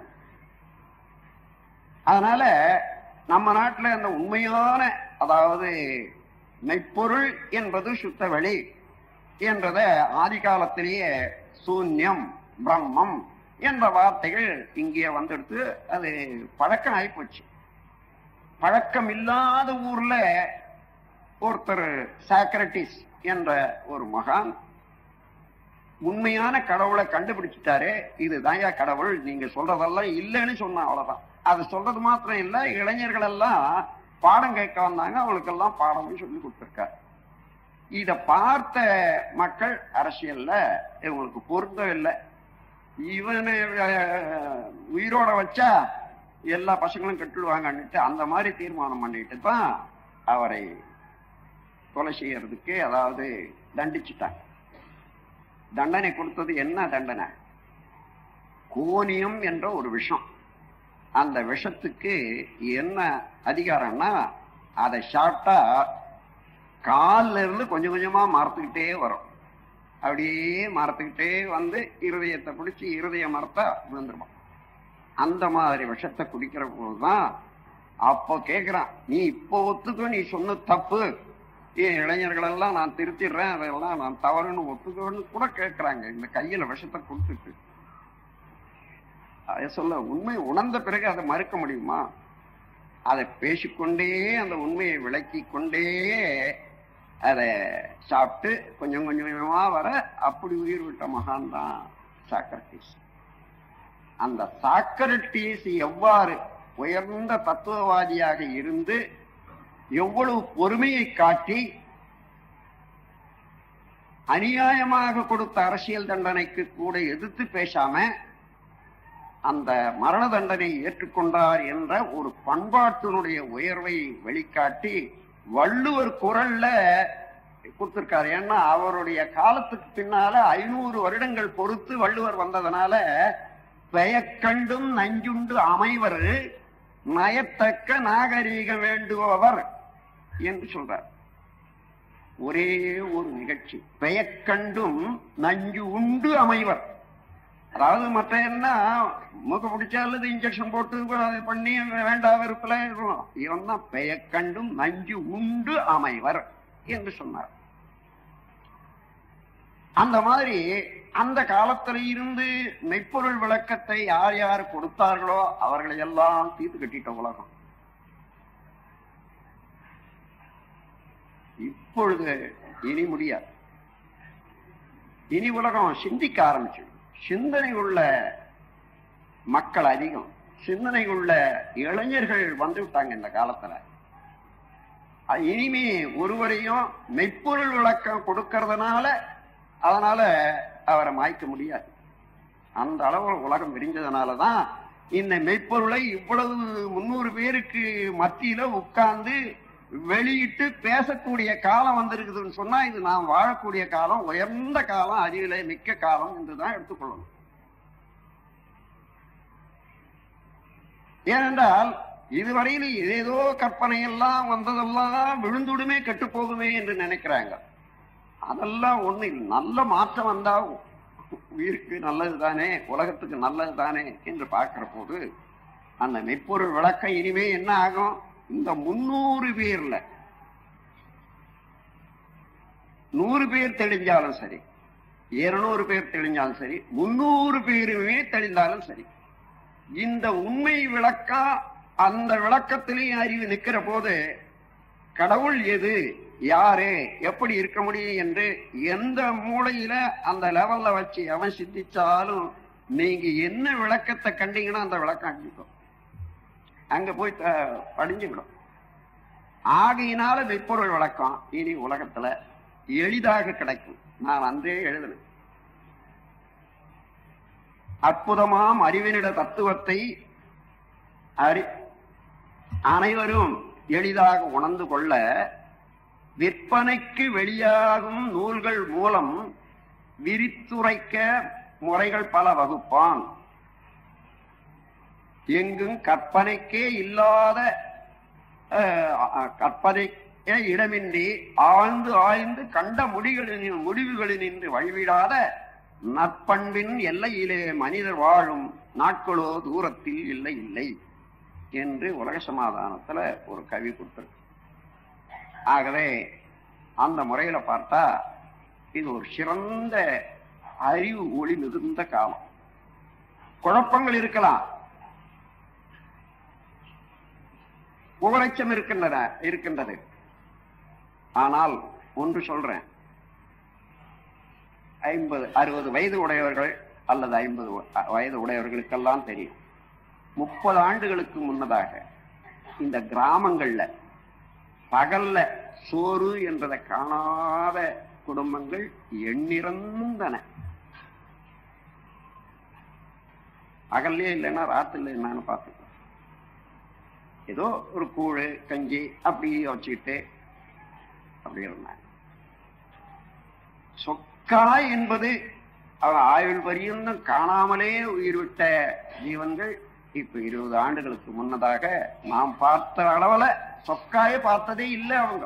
அதனால நம்ம நாட்டுல அந்த உண்மையான அதாவது மெய்ப்பொருள் என்பது சுத்த வெளி என்றத ஆதி காலத்திலேயே சூன்யம் பிரம்மம் என்ற வார்த்தைகள் இங்கே வந்துடுத்து அது பழக்கம் ஆயிப்போச்சு பழக்கம் இல்லாத ஊர்ல ஒருத்தர் சாக்ரட்டிஸ் என்ற ஒரு மகான் உண்மையான கடவுளை கண்டுபிடிச்சிட்டாரு இதுதான் கடவுள் நீங்க சொல்றதெல்லாம் இல்லைன்னு சொன்னா அவ்வளவுதான் அது சொல்றது மாத்திரம் இல்ல இளைஞர்கள் எல்லாம் பாடம் கேட்க வந்தாங்க அவங்களுக்கெல்லாம் பாடமும் சொல்லி கொடுத்திருக்காரு இத பார்த்த மக்கள் அரசியல்ல இவங்களுக்கு பொருத்தம் இல்லை இவனை அஹ், உயிரோட வச்சா எல்லா பசங்களும் கட்டுடுவாங்கன்னுட்டு அந்த மாதிரி தீர்மானம் பண்ணிட்டு தான் அவரை கொலை செய்யறதுக்கு அதாவது தண்டிச்சுட்டாங்க தண்டனை கொடுத்தது என்ன தண்டனை கோனியம் என்ற ஒரு விஷம் அந்த விஷத்துக்கு என்ன அதிகாரம்னா அதை சாப்பிட்டா கால்ல இருந்து கொஞ்சம் கொஞ்சமா மரத்துக்கிட்டே வரும் அப்படியே மரத்துக்கிட்டே வந்து இருதயத்தை பிடிச்சி இருதய மரத்தை விழுந்துருமா அந்த மாதிரி விஷத்தை குடிக்கிற போதுதான் அப்போ கேக்குறான் நீ இப்போ ஒத்துக்கோ நீ சொன்ன தப்பு என் இளைஞர்கள் எல்லாம் நான் திருத்திடுறேன் அதெல்லாம் நான் தவறுன்னு ஒத்துக்கோன்னு கூட கேட்கறாங்க இந்த கையில விஷத்தை கொடுத்துட்டு அதை சொல்ல உண்மை உணர்ந்த பிறகு அதை மறுக்க முடியுமா அதை பேசிக்கொண்டே அந்த உண்மையை விளக்கி கொண்டே அதை சாப்பிட்டு கொஞ்சம் கொஞ்சம் கொஞ்சமா வர அப்படி உயிர் விட்ட மகான் தான் சாக்ரட்டிஸ் அந்த சாக்ரட்டிஸ் எவ்வாறு உயர்ந்த தத்துவவாதியாக இருந்து எவ்வளவு பொறுமையை காட்டி அநியாயமாக கொடுத்த அரசியல் தண்டனைக்கு கூட எதிர்த்து பேசாம அந்த மரண தண்டனை ஏற்றுக்கொண்டார் என்ற ஒரு பண்பாட்டினுடைய உயர்வை வெளிக்காட்டி வள்ளுவர் குரல்ல கொடுத்திருக்காரு ஏன்னா அவருடைய காலத்துக்கு பின்னால ஐநூறு வருடங்கள் பொறுத்து வள்ளுவர் வந்ததுனால பெயக்கண்டும் நஞ்சுண்டு அமைவர் நயத்தக்க நாகரீகம் வேண்டுபவர் என்று சொல்றார் ஒரே ஒரு நிகழ்ச்சி பெயக்கண்டும் நஞ்சு உண்டு அமைவர் அதாவது மற்ற என்ன மூக்க பிடிச்சா அல்லது இன்ஜெக்ஷன் போட்டு அது பண்ணி வேண்டா வெறுப்புல இருக்கும் இவன் தான் பெயக்கண்டும் நஞ்சு உண்டு அமைவர் என்று சொன்னார் அந்த மாதிரி அந்த காலத்துல இருந்து மெய்ப்பொருள் விளக்கத்தை யார் யார் கொடுத்தார்களோ அவர்களை எல்லாம் தீர்த்து கட்டிட்ட உலகம் இப்பொழுது இனி முடியாது இனி உலகம் சிந்திக்க ஆரம்பிச்சு சிந்தனை உள்ள மக்கள் அதிகம் சிந்தனை உள்ள இளைஞர்கள் வந்து விட்டாங்க இந்த காலத்துல அது இனிமே ஒருவரையும் மெய்ப்பொருள் விளக்கம் கொடுக்கறதுனால அதனால அவரை மாய்க்க முடியாது அந்த அளவு உலகம் விரிஞ்சதுனாலதான் இந்த மெய்ப்பொருளை இவ்வளவு முன்னூறு பேருக்கு மத்தியில உட்கார்ந்து வெளியிட்டு பேசக்கூடிய காலம் வந்திருக்குதுன்னு சொன்னா இது நாம் வாழக்கூடிய காலம் உயர்ந்த காலம் அறிவில மிக்க காலம் என்றுதான் எடுத்துக்கொள்ளணும் ஏனென்றால் இதுவரையில் ஏதோ கற்பனை எல்லாம் வந்ததெல்லாம் விழுந்துடுமே கெட்டு போகுமே என்று நினைக்கிறாங்க அதெல்லாம் ஒண்ணு இல்லை. நல்ல மாற்றம் வந்தா உயிருக்கு நல்லது தானே உலகத்துக்கு நல்லது தானே என்று பார்க்கிற போது அந்த மெய்ப்பொருள் விளக்கம் இனிமே என்ன ஆகும் இந்த முன்னூறு பேர்ல நூறு பேர் தெளிஞ்சாலும் சரி இருநூறு பேர் தெளிஞ்சாலும் சரி முன்னூறு பேருமே தெளிந்தாலும் சரி இந்த உண்மை விளக்கம் அந்த விளக்கத்திலேயும் அறிவு நிக்கிற போது கடவுள் எது யாரு எப்படி இருக்க முடியும் என்று எந்த மூலையில அந்த லெவல்ல வச்சு அவன் சிந்திச்சாலும் நீங்க என்ன விளக்கத்தை கண்டீங்கன்னா அந்த விளக்கம் அடிக்கும் அங்க போய் த- படிஞ்சுவிடும் ஆகையினால மெய்ப்பொருள் விளக்கம் இனி உலகத்துல எளிதாக கிடைக்கும் நான் அன்றே எழுதினேன் அற்புதமாம் அறிவினிட தத்துவத்தை அறி அனைவரும் எளிதாக உணர்ந்து கொள்ள விற்பனைக்கு வெளியாகும் நூல்கள் மூலம் விரித்துரைக்க முறைகள் பல வகுப்பான் எங்கும் கற்பனைக்கே இல்லாத அஹ், அஹ், கற்பனைக்கே இடமின்றி ஆழ்ந்து ஆய்ந்து கண்ட முடிகளின் முடிவுகளினின்று வழிவிடாத நற்பண்பின் எல்லையிலே மனிதர் வாழும் நாட்களோ தூரத்தில் இல்லை இல்லை என்று உலக சமாதானத்துல ஒரு கவி கொடுத்திருக்கு ஆகவே அந்த முறையில பார்த்தா இது ஒரு சிறந்த அறிவு ஒளி மிகுந்த காலம் குழப்பங்கள் இருக்கலாம் உவரச்சம் இருக்கின்றன இருக்கின்றது ஆனால் ஒன்று சொல்றேன் ஐம்பது அறுபது வயது உடையவர்கள் அல்லது ஐம்பது வயது உடையவர்களுக்கெல்லாம் தெரியும் முப்பது ஆண்டுகளுக்கு முன்னதாக இந்த கிராமங்கள்ல பகல்ல சோறு என்பதை காணாத குடும்பங்கள் எண்ணிறந்தன பகல்லே இல்லைன்னா ராத்திரில என்னன்னு பார்த்துக்கலாம் ஏதோ ஒரு கூழ் கஞ்சி அப்படி வச்சுக்கிட்டு அப்படி இருந்தாங்க சொக்கா என்பது அவன் ஆயுள் பரியந்தம் காணாமலே உயிர் விட்ட ஜீவன்கள் இப்ப இருபது ஆண்டுகளுக்கு முன்னதாக நாம் பார்த்த அளவுல சொக்காய பார்த்ததே இல்லை அவங்க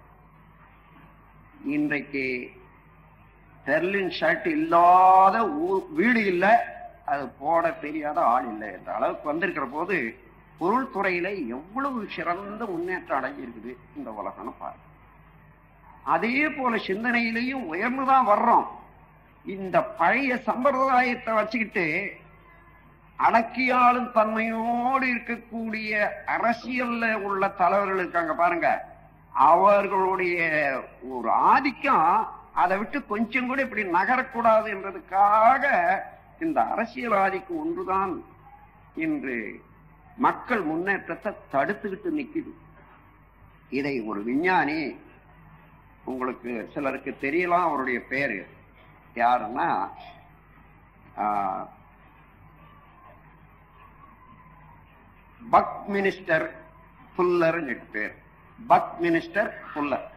இன்றைக்கு பெர்லின் ஷர்ட் இல்லாத ஊ- வீடு இல்லை அது போட தெரியாத ஆள் இல்லை என்ற அளவுக்கு வந்திருக்கிற போது பொருள் துறையில எவ்வளவு சிறந்த முன்னேற்றம் அடைஞ்சிருக்குது இந்த உலகம்னு பாரு அதே போல சிந்தனையிலையும் உயர்ந்துதான் வர்றோம் இந்த பழைய சம்பிரதாயத்தை வச்சுக்கிட்டு அடக்கியாளும் தன்மையோடு இருக்கக்கூடிய அரசியல்ல உள்ள தலைவர்கள் இருக்காங்க பாருங்க அவர்களுடைய ஒரு ஆதிக்கம் அதை விட்டு கொஞ்சம் கூட இப்படி நகரக்கூடாது என்றதுக்காக இந்த அரசியல் ஆதிக்கம் ஒன்றுதான் இன்று மக்கள் முன்னேற்றத்தை தடுத்துக்கிட்டு நிக்குது இதை ஒரு விஞ்ஞானி உங்களுக்கு சிலருக்கு தெரியலாம் அவருடைய பேரு யாருன்னா ஆஹ், பக் மினிஸ்டர் புல்லர் பேர் பக் மினிஸ்டர் புல்லர்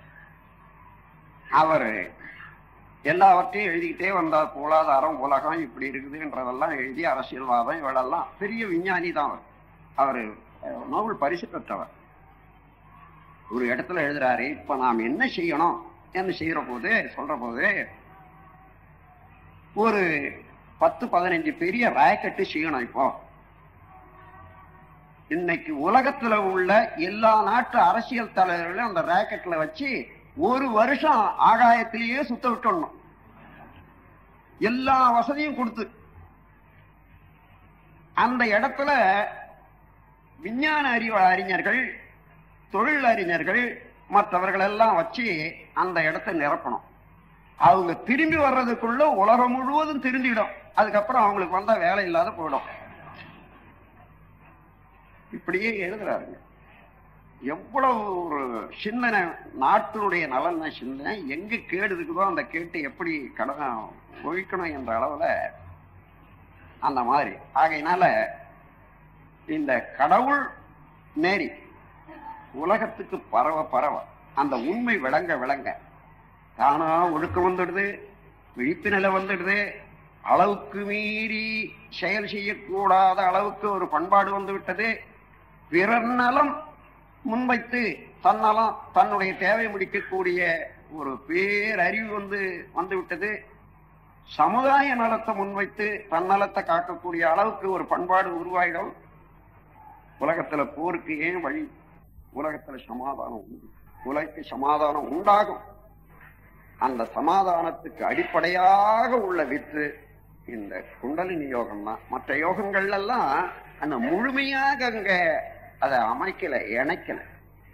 அவர் எல்லாவற்றையும் எழுதிக்கிட்டே வந்தார் பொருளாதாரம் உலகம் இப்படி இருக்குதுன்றதெல்லாம் எழுதி அரசியல்வாதம் இவளெல்லாம் பெரிய விஞ்ஞானி தான் அவர் அவர் அஹ், நோபல் பரிசு பெற்றவர் ஒரு இடத்துல எழுதுறாரு இப்ப நாம் என்ன செய்யணும் என்ன செய்யற போது சொல்ற போது ஒரு பத்து பதினஞ்சு பெரிய ராக்கெட்டு செய்யணும் இப்போ இன்னைக்கு உலகத்துல உள்ள எல்லா நாட்டு அரசியல் தலைவர்களையும் அந்த ராக்கெட்ல வச்சு ஒரு வருஷம் ஆகாயத்திலேயே சுத்த விட்டுடணும் எல்லா வசதியும் கொடுத்து அந்த இடத்துல விஞ்ஞான அறிவு அறிஞர்கள் தொழில் அறிஞர்கள் மற்றவர்கள் எல்லாம் வச்சு அந்த இடத்தை நிரப்பணும் அவங்க திரும்பி வர்றதுக்குள்ள உலகம் முழுவதும் திரும்பிடும் அதுக்கப்புறம் அவங்களுக்கு வந்தா வேலை இல்லாத போயிடும் இப்படியே எழுதுறாருங்க எவ்வளவு ஒரு சிந்தனை நாட்டினுடைய நலன சிந்தனை எங்க கேடு இருக்குதோ அந்த கேட்டு எப்படி கடன் ஒழிக்கணும் என்ற அளவுல அந்த மாதிரி ஆகையினால இந்த கடவுள் நேரி உலகத்துக்கு பரவ பரவ அந்த உண்மை விளங்க விளங்க தானா ஒழுக்கம் வந்துடுது விழிப்பு நிலை வந்துடுது அளவுக்கு மீறி செயல் செய்யக்கூடாத அளவுக்கு ஒரு பண்பாடு வந்து விட்டது பிறர் நலம் முன்வைத்து தன்னலம் தன்னுடைய தேவை முடிக்கக்கூடிய ஒரு பேரறிவு வந்து வந்து விட்டது சமுதாய நலத்தை முன்வைத்து தன்னலத்தை காக்கக்கூடிய அளவுக்கு ஒரு பண்பாடு உருவாயிடும் உலகத்துல போருக்கு ஏன் வழி உலகத்துல சமாதானம் உண்டு உலகக்கு சமாதானம் உண்டாகும் அந்த சமாதானத்துக்கு அடிப்படையாக உள்ள வித்து இந்த குண்டலினி யோகம் தான் மற்ற யோகங்கள் எல்லாம் அந்த முழுமையாக அங்க அதை அமைக்கல இணைக்கல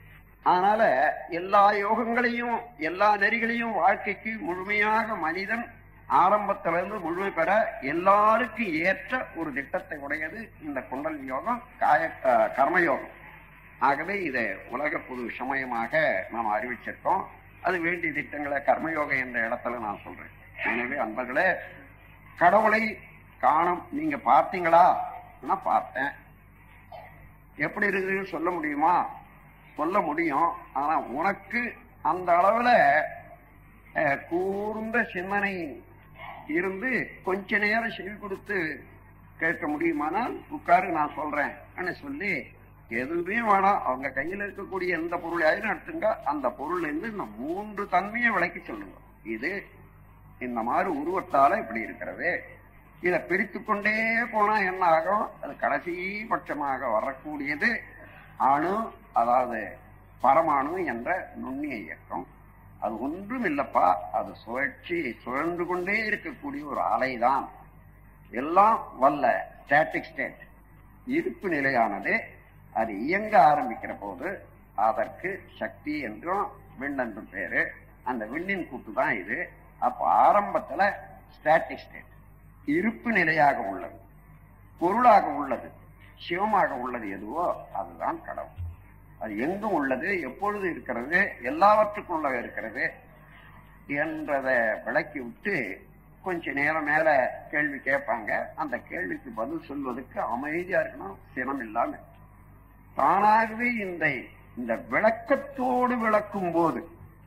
அதனால எல்லா யோகங்களையும் எல்லா நெறிகளையும் வாழ்க்கைக்கு முழுமையாக மனிதன் ஆரம்பத்திலிருந்து முழுமை பெற எல்லாருக்கும் ஏற்ற ஒரு திட்டத்தை உடையது இந்த குண்டல் யோகம் காய அஹ், கர்மயோகம் ஆகவே இதை உலக பொது சமயமாக நாம் அறிவிச்சிருக்கோம் அது வேண்டிய திட்டங்களை கர்மயோகம் என்ற இடத்துல நான் சொல்றேன் எனவே அன்பர்களே கடவுளை காணும் நீங்க பார்த்தீங்களா நான் பார்த்தேன் எப்படி இருக்குதுன்னு சொல்ல முடியுமா சொல்ல முடியும் ஆனா உனக்கு அந்த அளவுல அஹ், கூர்ந்த சிந்தனை இருந்து கொஞ்ச நேரம் செவி கொடுத்து கேட்க முடியுமானால் உட்காரு நான் சொல்றேன் சொல்லி எதுவுமே வேணாம் அவங்க கையில இருக்கக்கூடிய எந்த பொருளையாயிரும் எடுத்துங்க அந்த பொருள்ல இருந்து இந்த மூன்று தன்மையை விளக்கி சொல்லுங்க இது இந்த மாதிரி உருவத்தால இப்படி இருக்கிறது இதை பிரித்து கொண்டே போனா என்ன ஆகும் அது கடைசி பட்சமாக வரக்கூடியது அணு அதாவது பரமாணு என்ற நுண்ணிய இயக்கம் அது ஒன்றும் இல்லப்பா அது சுழற்சி சுழன்று கொண்டே இருக்கக்கூடிய ஒரு அலைதான் எல்லாம் வல்ல ஸ்டாட்டிக் ஸ்டேட் இருப்பு நிலையானது அது இயங்க ஆரம்பிக்கிற போது அதற்கு சக்தி என்றும் விண் என்றும் பேரு அந்த விண்ணின் கூட்டு தான் இது அப்ப ஆரம்பத்துல ஸ்டாட்டிக் ஸ்டேட் இருப்பு நிலையாக உள்ளது பொருளாக உள்ளது சிவமாக உள்ளது எதுவோ அதுதான் கடவுள் அது எங்கும் உள்ளது எப்பொழுது இருக்கிறது எல்லாவற்றுக்குள்ள இருக்கிறது என்றதை விளக்கி விட்டு கொஞ்ச நேரம் மேல கேள்வி கேட்பாங்க அந்த கேள்விக்கு பதில் சொல்வதற்கு அமைதியா இருக்கணும் சினம் இல்லாம தானாகவே இந்த இந்த விளக்கத்தோடு விளக்கும் போது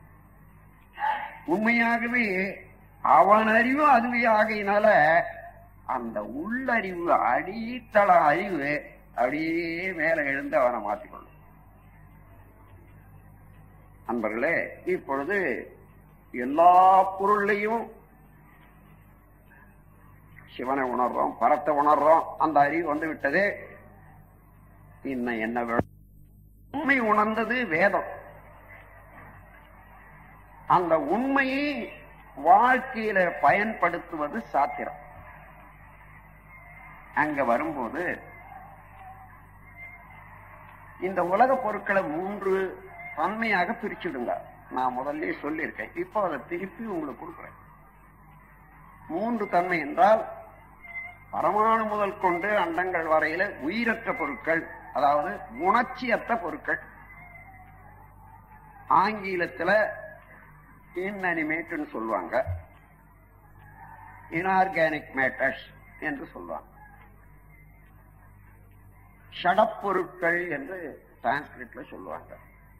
உண்மையாகவே அவன் அறிவு அதுவே ஆகையினால அந்த உள்ளறிவு அடித்தள அறிவு அப்படியே மேல எழுந்து அவனை மாற்றிக்கொள்ளும் அன்பர்களே இப்பொழுது எல்லா பொருளையும் சிவனை உணர்றோம் பரத்தை உணர்றோம் அந்த அறிவு வந்து விட்டது இன்னும் என்ன வேணும்? உண்மை உணர்ந்தது வேதம் அந்த உண்மையை வாழ்க்கையில பயன்படுத்துவது சாத்திரம் அங்க வரும்போது இந்த உலக பொருட்களை மூன்று தன்மையாக பிரிச்சுடுங்க நான் முதல்ல சொல்லியிருக்கேன் இப்போ அதை திருப்பி உங்களுக்கு கொடுக்குறேன் மூன்று தன்மை என்றால் பரமாணு முதல் கொண்டு அண்டங்கள் வரையில உயிரற்ற பொருட்கள் அதாவது உணர்ச்சியற்ற பொருட்கள் ஆங்கிலத்துல இன்அனிமேட்னு சொல்லுவாங்க இன்ஆர்கானிக் மேட்டர்ஸ் என்று சொல்லுவாங்க ஷடப்பொருட்கள் என்று சான்ஸ்கிரிட்ல சொல்லுவாங்க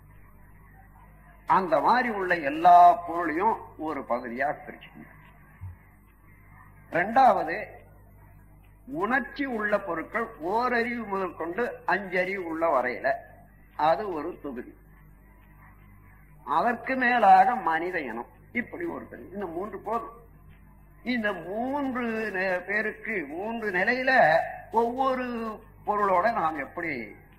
அந்த மாதிரி உள்ள எல்லா பொருளையும் ஒரு பகுதியா பிரிச்சுக்கணும் ரெண்டாவது உணர்ச்சி உள்ள பொருட்கள் ஓரறிவு முதல் கொண்டு அஞ்சறிவு உள்ள வரையில அது ஒரு தொகுதி அதற்கு மேலாக மனித இனம் இப்படி ஒரு தொகுதி இந்த மூன்று போதும் இந்த மூன்று நே- பேருக்கு மூன்று நிலையில ஒவ்வொரு பொருளோட நாம் எப்படி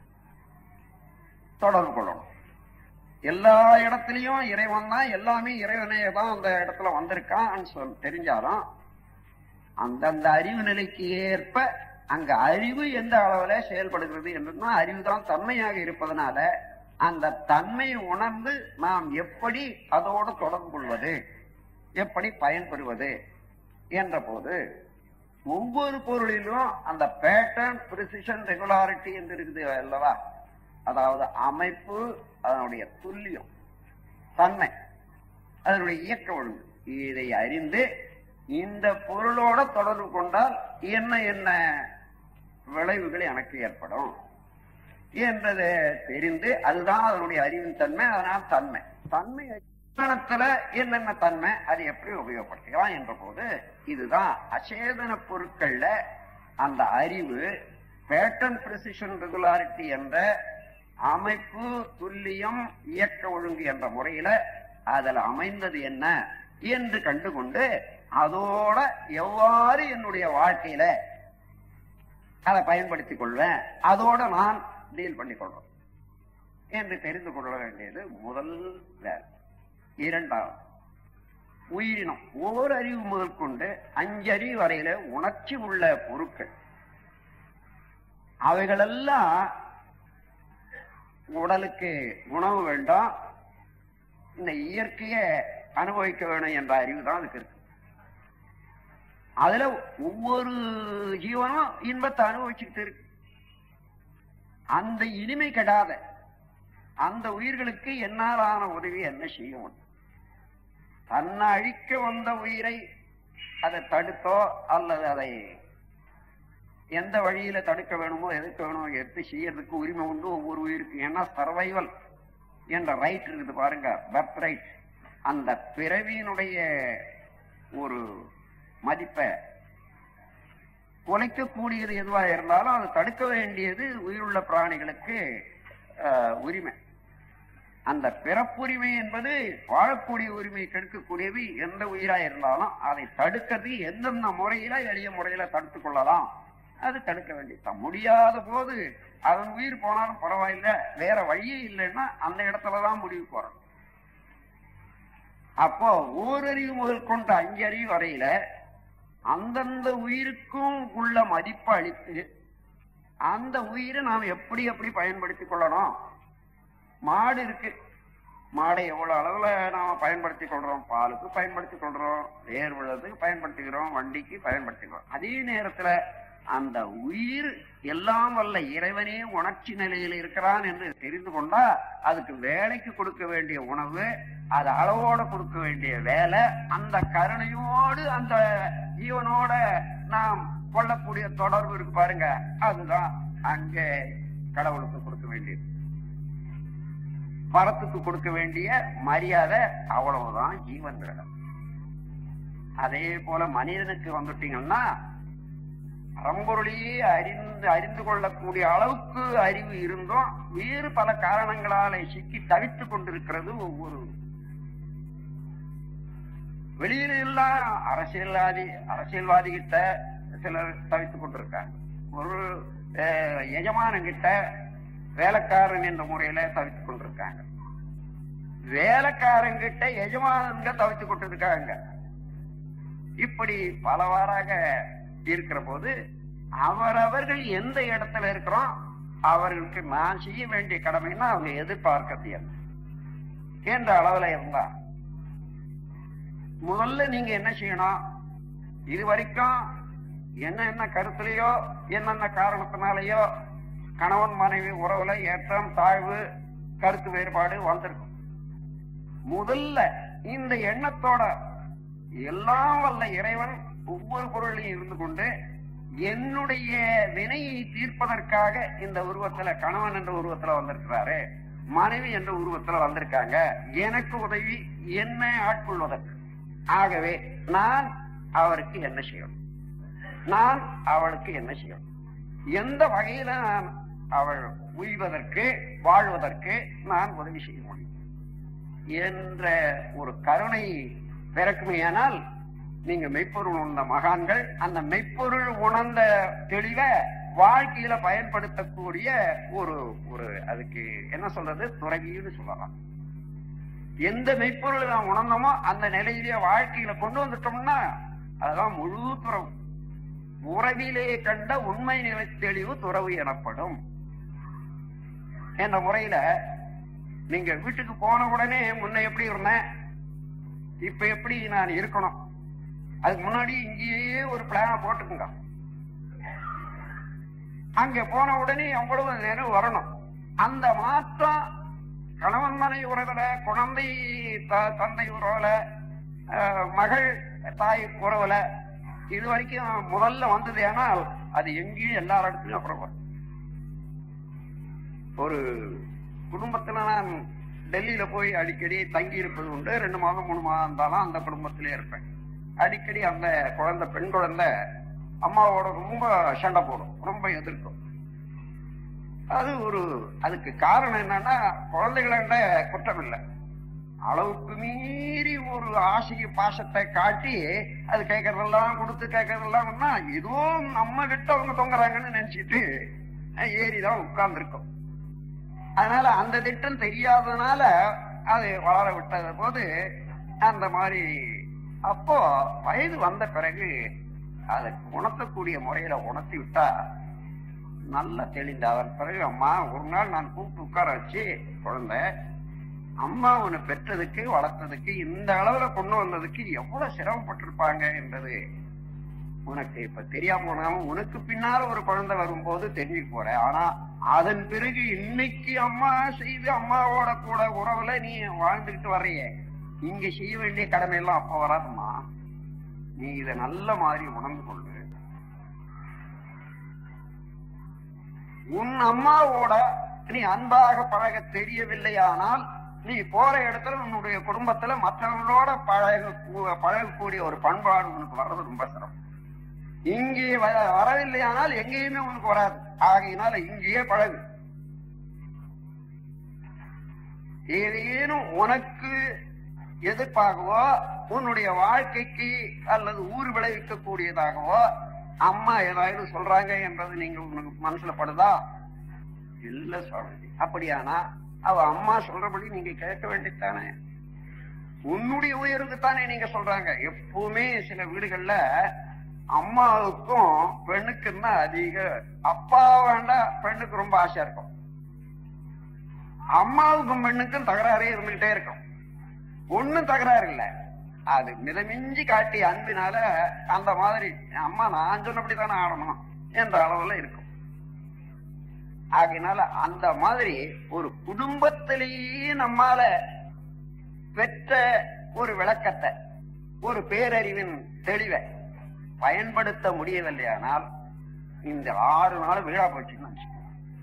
தொடர்பு கொள்ளணும் எல்லா இடத்துலயும் இறைவன் தான் எல்லாமே இறைவனே தான் அந்த இடத்துல வந்திருக்கான் சொல் தெரிஞ்சாலும் அந்தந்த அறிவு நிலைக்கு ஏற்ப அங்க அறிவு எந்த அளவுல செயல்படுகிறது என்றுதான் அறிவு தான் தன்மையாக இருப்பதனால அந்த தன்மையை உணர்ந்து நாம் எப்படி அதோடு தொடர்பு கொள்வது எப்படி பயன்பெறுவது என்ற போது ஒவ்வொரு பொருளிலும் அந்த பேட்டர்ன் பிரிசிஷன் ரெகுலாரிட்டி என்று இருக்குது அல்லவா அதாவது அமைப்பு அதனுடைய துல்லியம் தன்மை அதனுடைய இயக்க ஒழுங்கு இதை அறிந்து இந்த பொருளோட தொடர்பு கொண்டால் என்ன என்ன விளைவுகள் எனக்கு ஏற்படும் என்றதை தெரிந்து அதுதான் அதனுடைய அறிவின் தன்மை அதனால் தன்மை தன்மை அச்சேதனத்துல என்னென்ன தன்மை அதை எப்படி உபயோகப்படுத்திக்கலாம் என்ற போது இதுதான் அச்சேதன பொருட்கள்ல அந்த அறிவு பேட்டர்ன் precision ரெகுலாரிட்டி என்ற அமைப்பு துல்லியம் இயக்க ஒழுங்கு என்ற முறையில அதில் அமைந்தது என்ன என்று கண்டுகொண்டு அதோட எவ்வாறு என்னுடைய வாழ்க்கையில அதை பயன்படுத்திக் கொள்வேன் அதோட நான் டீல் பண்ணிக் கொள்வேன் என்று தெரிந்து கொள்ள வேண்டியது முதல் வேலை இரண்டாவது உயிரினம் ஒவ்வொரு அறிவு முதல் கொண்டு அஞ்சறிவு வரையில உணர்ச்சி உள்ள பொருட்கள் அவைகளெல்லாம் உடலுக்கு உணவு வேண்டும் இந்த இயற்கையை அனுபவிக்க வேணும் என்ற அறிவு தான் அதுக்கு இருக்கு அதுல ஒவ்வொரு ஜீவனும் இன்பத்தை அனுபவிச்சுக்கிட்டு இருக்கு அந்த இனிமை கெடாத அந்த உயிர்களுக்கு என்னாலான உதவி என்ன செய்யும் தன்னை அழிக்க வந்த உயிரை அதை தடுத்தோ அல்லது அதை எந்த வழியில தடுக்க வேணுமோ எதுக்க வேணுமோ எடுத்து செய்யறதுக்கு உரிமை உண்டு ஒவ்வொரு உயிருக்கு ஏன்னா சர்வைவல் என்ற ரைட் இருக்குது பாருங்க பர்த் ரைட் அந்த பிறவியினுடைய ஒரு மதிப்பை குலைக்கக்கூடியது எதுவா இருந்தாலும் அதை தடுக்க வேண்டியது உயிருள்ள பிராணிகளுக்கு அஹ், உரிமை அந்த பிறப்புரிமை என்பது வாழக்கூடிய உரிமை கெடுக்கக்கூடியது எந்த உயிரா இருந்தாலும் அதை தடுக்கிறது எந்தெந்த முறையில எளிய முறையில தடுத்துக் கொள்ளலாம் அது தடுக்க வேண்டியதுதான் முடியாத போது அதன் உயிர் போனாலும் பரவாயில்லை வேற வழியே இல்லைன்னா அந்த இடத்துலதான் முடிவு போறோம் அப்போ ஓரறிவு முதல் கொண்ட அஞ்சறிவு வரையில அந்தந்த உயிருக்கும் உள்ள மதிப்பை அளித்து அந்த உயிரை நாம் எப்படி எப்படி பயன்படுத்திக் கொள்ளணும் மாடு இருக்கு மாடை எவ்வளவு அளவுல நாம பயன்படுத்தி கொள்றோம் பாலுக்கு பயன்படுத்தி கொள்றோம் வேர் விழதுக்கு பயன்படுத்திக்கிறோம் வண்டிக்கு பயன்படுத்திக்கிறோம் அதே நேரத்துல அந்த உயிர் எல்லாம் வல்ல இறைவனே உணர்ச்சி நிலையில் இருக்கிறான் என்று தெரிந்து கொண்டா அதுக்கு வேலைக்கு கொடுக்க வேண்டிய உணவு அது அளவோட கொடுக்க வேண்டிய வேலை அந்த கருணையோடு அந்த ஜீவனோட நாம் கொள்ளக்கூடிய தொடர்பு இருக்கு பாருங்க அதுதான் அங்கே கடவுளுக்கு கொடுக்க வேண்டியது பரத்துக்கு கொடுக்க வேண்டிய மரியாதை அவ்வளவுதான் ஜீவன் அதே போல மனிதனுக்கு வந்துட்டீங்கன்னா பரம்பொருளையே அறிந்து அறிந்து கொள்ளக்கூடிய அளவுக்கு அறிவு இருந்தும் வேறு பல காரணங்களால சிக்கி தவித்துக் கொண்டிருக்கிறது ஒவ்வொரு வெளியில எல்லாம் அரசியல்வாதி அரசியல்வாதி கிட்ட சிலர் தவித்துக் கொண்டிருக்காங்க ஒரு அஹ், எஜமானன் கிட்ட வேலைக்காரன் என்ற முறையில தவித்துக் கொண்டிருக்காங்க வேலைக்காரன் கிட்ட எஜமானங்க தவித்துக் கொண்டிருக்காங்க இப்படி பலவாறாக இருக்கிற போது அவரவர்கள் எந்த இடத்துல இருக்கிறோம் அவர்களுக்கு நான் செய்ய வேண்டிய கடமைன்னா அவங்க எதிர்பார்க்கறது என்ன என்ற அளவுல இருந்தா முதல்ல நீங்க என்ன செய்யணும் இது வரைக்கும் என்ன என்ன கருத்துலயோ என்னென்ன காரணத்தினாலயோ கணவன் மனைவி உறவுல ஏற்றம் தாழ்வு கருத்து வேறுபாடு வந்திருக்கும் முதல்ல இந்த எண்ணத்தோட எல்லாம் வல்ல இறைவன் ஒவ்வொரு பொருளையும் இருந்து கொண்டு என்னுடைய வினையை தீர்ப்பதற்காக இந்த உருவத்துல கணவன் என்ற உருவத்துல வந்திருக்கிறாரு மனைவி என்ற உருவத்துல வந்திருக்காங்க எனக்கு உதவி என்னை ஆட்கொள்வதற்கு ஆகவே நான் அவருக்கு என்ன செய்யணும் நான் அவளுக்கு என்ன செய்யணும் எந்த வகையில நான் அவள் உய்வதற்கு வாழ்வதற்கு நான் உதவி செய்ய முடியும் என்ற ஒரு கருணை பிறக்குமேயானால் நீங்க மெய்ப்பொருள் உணர்ந்த மகான்கள் அந்த மெய்ப்பொருள் உணர்ந்த தெளிவை வாழ்க்கையில பயன்படுத்தக்கூடிய ஒரு ஒரு அதுக்கு என்ன சொல்றது துறவின்னு சொல்லலாம் எந்த மெய்ப்பொருளை நாம் உணர்ந்தோமோ அந்த நிலையிலேயே வாழ்க்கையில கொண்டு வந்துட்டோம்னா அதுதான் முழு துறவு உறவிலே கண்ட உண்மை நிலை தெளிவு துறவு எனப்படும் என்ற முறையில நீங்க வீட்டுக்கு போன உடனே முன்ன எப்படி இருந்தேன் இப்ப எப்படி நான் இருக்கணும் அதுக்கு முன்னாடி இங்கேயே ஒரு பிளான போட்டுக்குங்க அங்க போன உடனே எவ்வளவு நினைவு வரணும் அந்த மாற்றம் கணவன் மனை உறவுல குழந்தை த- தந்தை உறவுல அஹ், மகள் தாய் உறவுல இது வரைக்கும் முதல்ல வந்தது ஆனால் அது எங்கேயும் எல்லா இடத்துலயும் அப்புறம் வரும். ஒரு குடும்பத்துல நான் டெல்லியில போய் அடிக்கடி தங்கி இருப்பது உண்டு ரெண்டு மாதம் மூணு மாதம் இருந்தாலும் அந்த குடும்பத்திலே இருப்பேன் அடிக்கடி அந்த குழந்தை பெண் குழந்தை அம்மாவோட ரொம்ப சண்டை போடும் ரொம்ப எதிர்க்கும் அது ஒரு அதுக்கு காரணம் என்னன்னா குழந்தைகள குற்றம் இல்லை அளவுக்கு மீறி ஒரு ஆசைய பாசத்தை காட்டி அது கேட்கறதெல்லாம் கொடுத்து கேட்கறதெல்லாம் ஒண்ணா ஏதோ நம்ம கிட்ட அவங்க தொங்குறாங்கன்னு நினைச்சிட்டு ஏறிதான் உட்கார்ந்துருக்கோம் அதனால அந்த திட்டம் தெரியாததுனால அது வளர விட்டத போது அந்த மாதிரி அப்போ வயது வந்த பிறகு அதை உணர்த்தக்கூடிய முறையில உணர்த்தி விட்டா நல்லா தெளிந்த அதன் பிறகு அம்மா ஒரு நாள் நான் கூப்பிட்டு உட்கார வச்சு குழந்தை அம்மா உன்னை பெற்றதுக்கு வளர்த்ததுக்கு இந்த அளவுல கொண்டு வந்ததுக்கு எவ்வளவு சிரமப்பட்டிருப்பாங்க என்பது உனக்கு இப்ப தெரியாம போனாலும் உனக்கு பின்னால ஒரு குழந்தை வரும்போது தெரிஞ்சு போற ஆனா அதன் பிறகு இன்னைக்கு அம்மா செய்து அம்மாவோட கூட உறவுல நீ வாழ்ந்துகிட்டு வர்றிய இங்க செய்ய வேண்டிய கடமை எல்லாம் அப்ப வராதுமா நீ இத நல்ல மாதிரி உணர்ந்து கொள்ளு உன் அம்மாவோட நீ அன்பாக பழக தெரியவில்லையானால் நீ போற இடத்துல உன்னுடைய குடும்பத்துல மற்றவங்களோட பழக பழகக்கூடிய ஒரு பண்பாடு உனக்கு வர்றது ரொம்ப சிரமம் இங்கே வ- வரவில்லையானால் எங்கேயுமே உனக்கு வராது ஆகையினால இங்கேயே பழகு ஏதேனும் உனக்கு எதிர்ப்பாகவோ உன்னுடைய வாழ்க்கைக்கு அல்லது ஊர் விளைவிக்க கூடியதாகவோ அம்மா ஏதாவது சொல்றாங்க என்பது நீங்க உங்களுக்கு மனசுல படுதா இல்ல சுவாமி அப்படியானா அவ அம்மா சொல்றபடி நீங்க கேட்க வேண்டியதானே உன்னுடைய உயர்வுக்கு தானே நீங்க சொல்றாங்க எப்பவுமே சில வீடுகள்ல அம்மாவுக்கும் பெண்ணுக்கும் தான் அதிக அப்பா வேண்டாம் பெண்ணுக்கு ரொம்ப ஆசை இருக்கும் அம்மாவுக்கும் பெண்ணுக்கும் தகராறே இருந்துகிட்டே இருக்கும் ஒண்ணும் தகராறு இல்ல அது மிதமிஞ்சி காட்டி அன்பினால அந்த மாதிரி அம்மா நான் சொன்னபடி தானே ஆடணும் என்ற அளவுல இருக்கும் ஆகையினால அந்த மாதிரி ஒரு குடும்பத்திலேயே நம்மால பெற்ற ஒரு விளக்கத்தை ஒரு பேரறிவின் தெளிவை பயன்படுத்த முடியவில்லையானால் இந்த ஆறு நாள் வீழா போச்சுன்னு நினைச்சுக்கோங்க.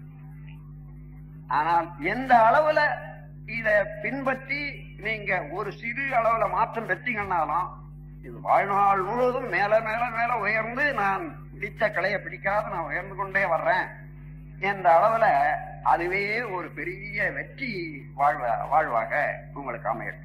ஆனால் எந்த அளவுல இத பின்பற்றி நீங்க ஒரு சிறு அளவுல மாற்றம் பெற்றீங்கன்னாலும் இது வாழ்நாள் முழுவதும் மேல மேல மேல உயர்ந்து நான் பிடித்த கிளைய பிடிக்காத நான் உயர்ந்து கொண்டே வர்றேன் என்ற அளவுல அதுவே ஒரு பெரிய வெற்றி வாழ்வ வாழ்வாக உங்களுக்கு அமையும்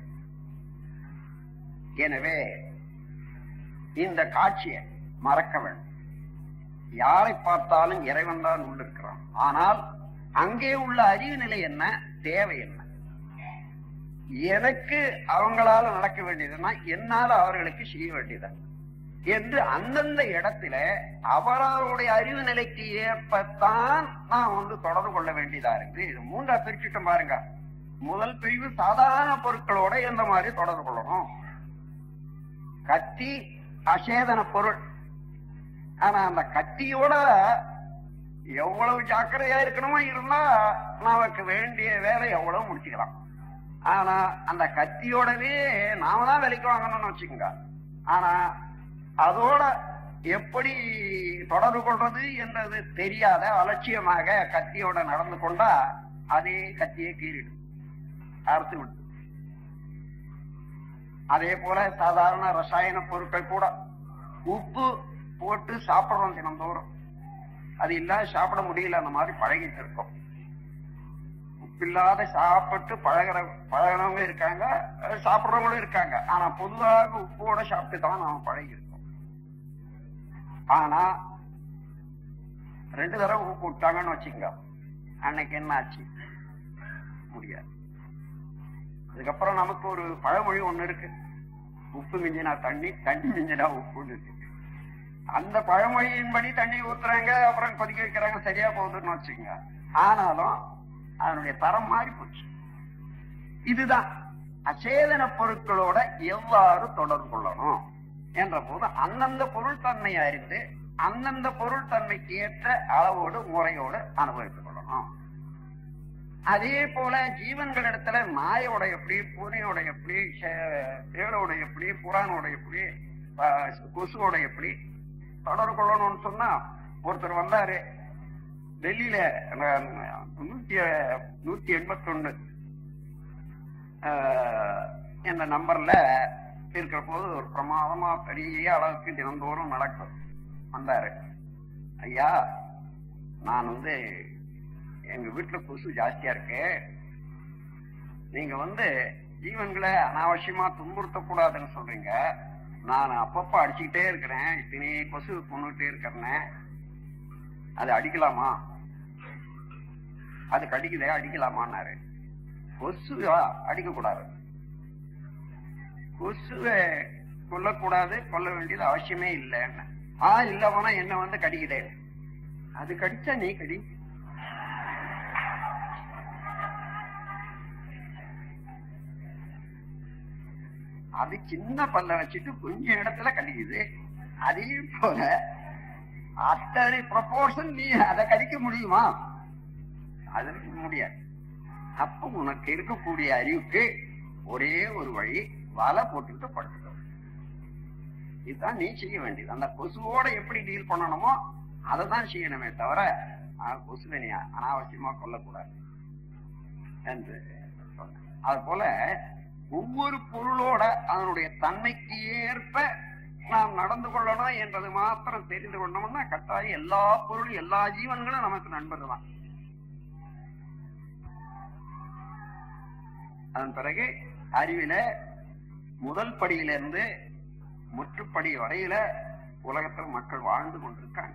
எனவே இந்த காட்சியை மறக்க வேண்டும் யாரை பார்த்தாலும் இறைவன் தான் உள்ளிருக்கிறான் ஆனால் அங்கே உள்ள அறிவு நிலை என்ன தேவை என்ன எனக்கு அவங்களால நடக்க வேண்டியதுன்னா என்னால அவர்களுக்கு செய்ய வேண்டியது என்று அந்தந்த இடத்துல அவரவருடைய அறிவு நிலைக்கு ஏற்பத்தான் நான் வந்து தொடர்பு கொள்ள வேண்டியதா இருக்கு இது மூன்றா பிரிச்சுட்டோம் பாருங்க முதல் பிரிவு சாதாரண பொருட்களோட எந்த மாதிரி தொடர்பு கொள்ளணும் கத்தி அசேதன பொருள் ஆனா அந்த கத்தியோட எவ்வளவு ஜாக்கிரதையா இருக்கணுமோ இருந்தா நமக்கு வேண்டிய வேலை எவ்வளவு முடிச்சுக்கலாம் ஆனா அந்த கத்தியோடவே நாம தான் விலைக்கு வாங்கணும்னு வச்சுக்கோங்க ஆனா அதோட எப்படி தொடர்பு கொள்றது என்றது தெரியாத அலட்சியமாக கத்தியோட நடந்து கொண்டா அதே கத்தியை கீறிடும் அறுத்து விடும் அதே போல சாதாரண ரசாயன பொருட்கள் கூட உப்பு போட்டு சாப்பிடுறோம் தினந்தோறும் அது இல்லாத சாப்பிட முடியல அந்த மாதிரி பழகிட்டு இருக்கோம் உப்பில்லாத சாப்பிட்டு பழகிற பழகிறவங்க இருக்காங்க அஹ் சாப்பிடுறவங்களும் இருக்காங்க ஆனா பொதுவாக உப்போட சாப்பிட்டு தான் நாம பழகி இருக்கோம் ஆனா ரெண்டு தடவை உப்பு விட்டாங்கன்னு வச்சுக்கோங்க அன்னைக்கு என்ன ஆச்சு முடியாது அதுக்கப்புறம் நமக்கு ஒரு பழமொழி ஒண்ணு இருக்கு உப்பு மிஞ்சினா தண்ணி தண்ணி மிஞ்சினா உப்புன்னு இருக்கு அந்த பழமொழியின்படி தண்ணி ஊத்துறாங்க அப்புறம் கொதிக்க வைக்கிறாங்க சரியா போகுதுன்னு வச்சுக்கோங்க ஆனாலும் அதனுடைய தரம் மாறி போச்சு இதுதான் அச்சேதன பொருட்களோட எவ்வாறு தொடர்பு கொள்ளணும் என்ற போது அந்தந்த பொருள் தன்மையை அறிந்து அந்தந்த பொருள் தன்மைக்கு ஏற்ற அளவோடு முறையோடு அனுபவித்துக் கொள்ளணும் அதே போல ஜீவன்களிடத்துல நாயோட எப்படி பூனையோட எப்படி சே- தேளோட எப்படி புறானோட எப்படி ஆஹ், கொசுவோட எப்படி தொடர்பு கொள்ளணும்னு சொன்னா ஒருத்தர் வந்தாரு டெல்லியில அஹ், நூத்தி நூத்தி எண்பத்தி ஒண்ணு என்ற நம்பர்ல இருக்கிற போது ஒரு பிரமாதமா பெரிய அளவுக்கு தினந்தோறும் நடக்கும் வந்தாரு ஐயா நான் வந்து எங்க வீட்டுல கொசு ஜாஸ்தியா இருக்கு நீங்க வந்து ஜீவன்களை அனாவசியமா துன்புறுத்த கூடாதுன்னு சொல்றீங்க நான் அப்பப்ப அடிச்சுக்கிட்டே இருக்கிறேன் இத்தனை கொசு கொண்டுகிட்டே இருக்கிறேன்னு அது அடிக்கலாமா அது கடிக்குதே அடிக்கலாமான்னாரு கொசுவா அடிக்க கூடாது கொசுவை கொல்லக்கூடாது கொல்ல வேண்டியது அவசியமே இல்லைன்னு ஆ இல்ல போனா என்ன வந்து கடிக்குதே அது கடிச்சா நீ கடி அது சின்ன பல்ல வச்சுட்டு கொஞ்சம் இடத்துல கடிக்குது அதே போல அத்தனை ப்ரொபோர்ஷன் நீ அதை கடிக்க முடியுமா அது முடியாது அப்ப உனக்கு இருக்கக்கூடிய அறிவுக்கு ஒரே ஒரு வழி வலை போட்டுட்டு படுத்துக்கோ இதுதான் நீ செய்ய வேண்டியது அந்த கொசுவோட எப்படி டீல் பண்ணணுமோ அதை தான் செய்யணுமே தவிர ஆஹ், கொசுவை நீ அனாவசியமா கொல்லக்கூடாது என்று சொன்னேன். அது போல ஒவ்வொரு பொருளோட அதனுடைய தன்மைக்கு ஏற்ப நாம் நடந்து கொள்ளணும் என்றது மாத்திரம் தெரிந்து கொண்டோம்னா கட்டாயம் எல்லா பொருளும் எல்லா ஜீவன்களும் நமக்கு நண்பர்கள் தான் அதன் பிறகு அறிவில முதல் படியிலிருந்து முற்றுப்படி வரையில உலகத்தில் மக்கள் வாழ்ந்து கொண்டிருக்காங்க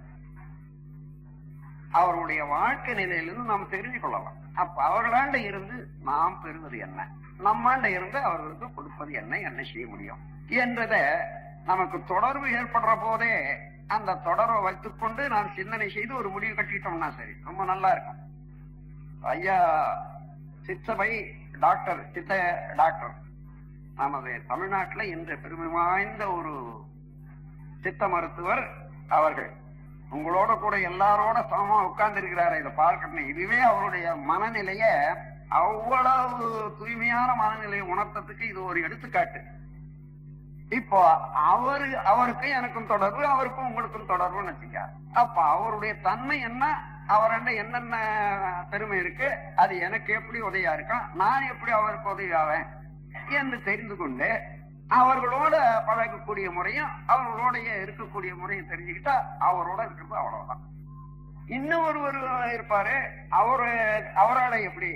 அவருடைய வாழ்க்கை நிலையிலிருந்து நாம் தெரிஞ்சு கொள்ளலாம் அப்ப அவர்களாண்ட இருந்து நாம் பெறுவது என்ன நம்மாண்ட இருந்து அவர்களுக்கு கொடுப்பது என்ன என்ன செய்ய முடியும் என்றத நமக்கு தொடர்பு ஏற்படுற போதே அந்த தொடர்பை வைத்துக்கொண்டு நாம் சிந்தனை செய்து ஒரு முடிவு கட்டிட்டோம்னா சரி ரொம்ப நல்லா இருக்கும் ஐயா சித்தபை டாக்டர் சித்த டாக்டர் நமது தமிழ்நாட்டுல இன்று பெருமை வாய்ந்த ஒரு சித்த மருத்துவர் அவர்கள் உங்களோட கூட எல்லாரோட சமமா உட்கார்ந்து இருக்கிறாரு இதை பார்க்கணும் இதுவே அவருடைய மனநிலைய அவ்வளவு தூய்மையான மனநிலையை உணர்த்ததுக்கு இது ஒரு எடுத்துக்காட்டு இப்போ அவரு அவருக்கும் எனக்கும் தொடர்பு அவருக்கும் உங்களுக்கும் தொடர்புன்னு வச்சுக்க அப்ப அவருடைய தன்மை என்ன அவர்கிட்ட என்னென்ன பெருமை இருக்கு அது எனக்கு எப்படி உதவியா இருக்கும் நான் எப்படி அவருக்கு உதவியாவேன் என்று தெரிந்து கொண்டு அவர்களோட பழகக்கூடிய முறையும் அவர்களோடைய இருக்கக்கூடிய முறையும் தெரிஞ்சுக்கிட்டா அவரோட இருக்கிறது அவ்வளவுதான் இன்னும் ஒருவர் இருப்பாரு அவரு அவரால எப்படி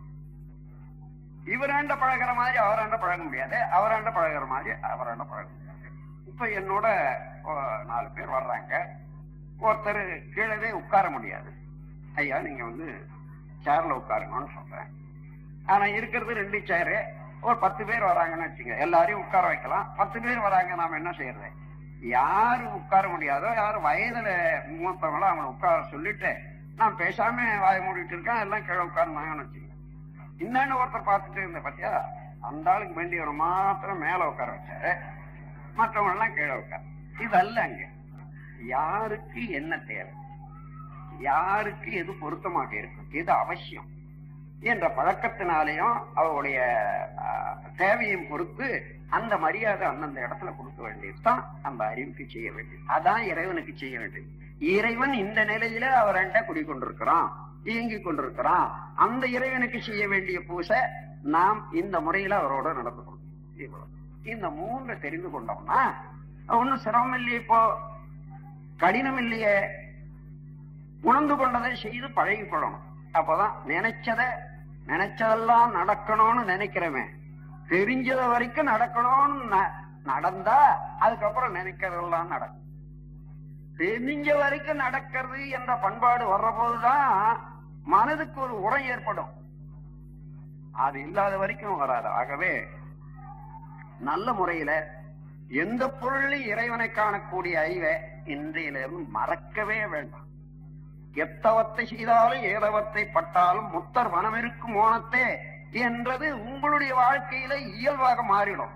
இவராண்ட பழகுற மாதிரி அவராண்ட பழக முடியாது அவராண்ட பழகுற மாதிரி அவராண்ட பழக முடியாது இப்ப என்னோட ஓ, நாலு பேர் வர்றாங்க ஒருத்தர் கீழவே உட்கார முடியாது ஐயா நீங்க வந்து சேர்ல உட்காருங்கன்னு சொல்றேன் ஆனா இருக்கிறது ரெண்டு சேரு ஒரு பத்து பேர் வராங்கன்னு வச்சுங்க எல்லாரையும் உட்கார வைக்கலாம் பத்து பேர் வராங்க நாம என்ன செய்யறது யாரு உட்கார முடியாதோ யாரு வயதுல மூத்தவங்களோ அவங்கள உட்கார சொல்லிட்டு நான் பேசாம வாய மூடிட்டு இருக்கேன் எல்லாம் கீழே உட்கார்ந்தாங்கன்னு வச்சுங்க இன்னொன்னு ஒருத்தர் பார்த்துட்டு இருந்த பாத்தியா அந்த ஆளுக்கு வேண்டியவரை மாத்திரம் மேல உட்கார வச்சாரு மற்றவங்க எல்லாம் கீழே உட்கார் இது அல்ல அங்க யாருக்கு என்ன தேவை யாருக்கு எது பொருத்தமாக இருக்கும் எது அவசியம் என்ற பழக்கத்தினாலேயும் அவருடைய ஆஹ், தேவையும் பொறுத்து அந்த மரியாதை அந்தந்த இடத்துல கொடுக்க வேண்டியதுதான் அந்த அறிவுக்கு செய்ய வேண்டியது அதான் இறைவனுக்கு செய்ய வேண்டியது இறைவன் இந்த நிலையில அவரண்ட குடிக்கொண்டிருக்கிறான் இயங்கிக் கொண்டிருக்கிறான் அந்த இறைவனுக்கு செய்ய வேண்டிய பூசை நாம் இந்த முறையில அவரோட நடந்து கொள்ளும் இவ்வளவு. இந்த மூன்று தெரிந்து கொண்டோம்னா ஒன்னும் சிரமம் இல்லையே இப்போ கடினம் இல்லையே உணர்ந்து கொண்டதை செய்து பழகி கொள்ளணும் அப்பதான் நினைச்சத நினைச்சதெல்லாம் நடக்கணும்னு நினைக்கிறவன் தெரிஞ்சத வரைக்கும் நடக்கணும்னு ந- நடந்தா அதுக்கப்புறம் நினைக்கிறதெல்லாம் நடக்கும் தெரிஞ்ச வரைக்கும் நடக்கிறது என்ற பண்பாடு வர்ற போதுதான் மனதுக்கு ஒரு உரம் ஏற்படும் அது இல்லாத வரைக்கும் வராது ஆகவே நல்ல முறையில எந்த பொருளிலும் இறைவனை காணக்கூடிய அறிவை இன்றையிலிருந்து மறக்கவே வேண்டாம் எத்தவத்தை செய்தாலும் ஏதவத்தை பட்டாலும் முத்தர் மனமிருக்கும் ஓணத்தே என்றது உங்களுடைய வாழ்க்கையில இயல்பாக மாறிடும்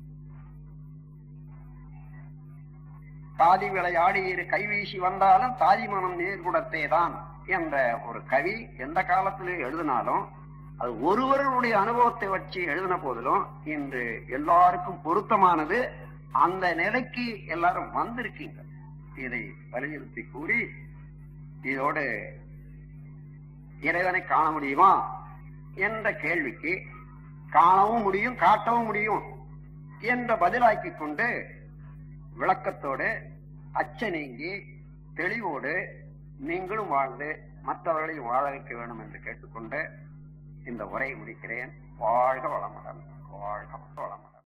காதி விளையாடி இரு கைவீசி வந்தாலும் தாதி மனம் நேர்குடத்தே தான் என்ற ஒரு கவி எந்த காலத்திலே எழுதினாலும் அது ஒருவருடைய அனுபவத்தை வச்சு எழுதின போதிலும் இன்று எல்லாருக்கும் பொருத்தமானது அந்த நிலைக்கு எல்லாரும் வந்திருக்கீங்க இதை வலியுறுத்தி கூறி இதோடு இறைவனை காண முடியுமா என்ற கேள்விக்கு காணவும் முடியும் காட்டவும் முடியும் என்ற பதிலாக்கி கொண்டு விளக்கத்தோடு அச்ச நீங்கி தெளிவோடு நீங்களும் வாழ்ந்து மற்றவர்களையும் வாழ வைக்க வேண்டும் என்று கேட்டுக்கொண்டு இந்த உரையை முடிக்கிறேன் வாழ்க வளமுடன் வாழ்க வளமுடன்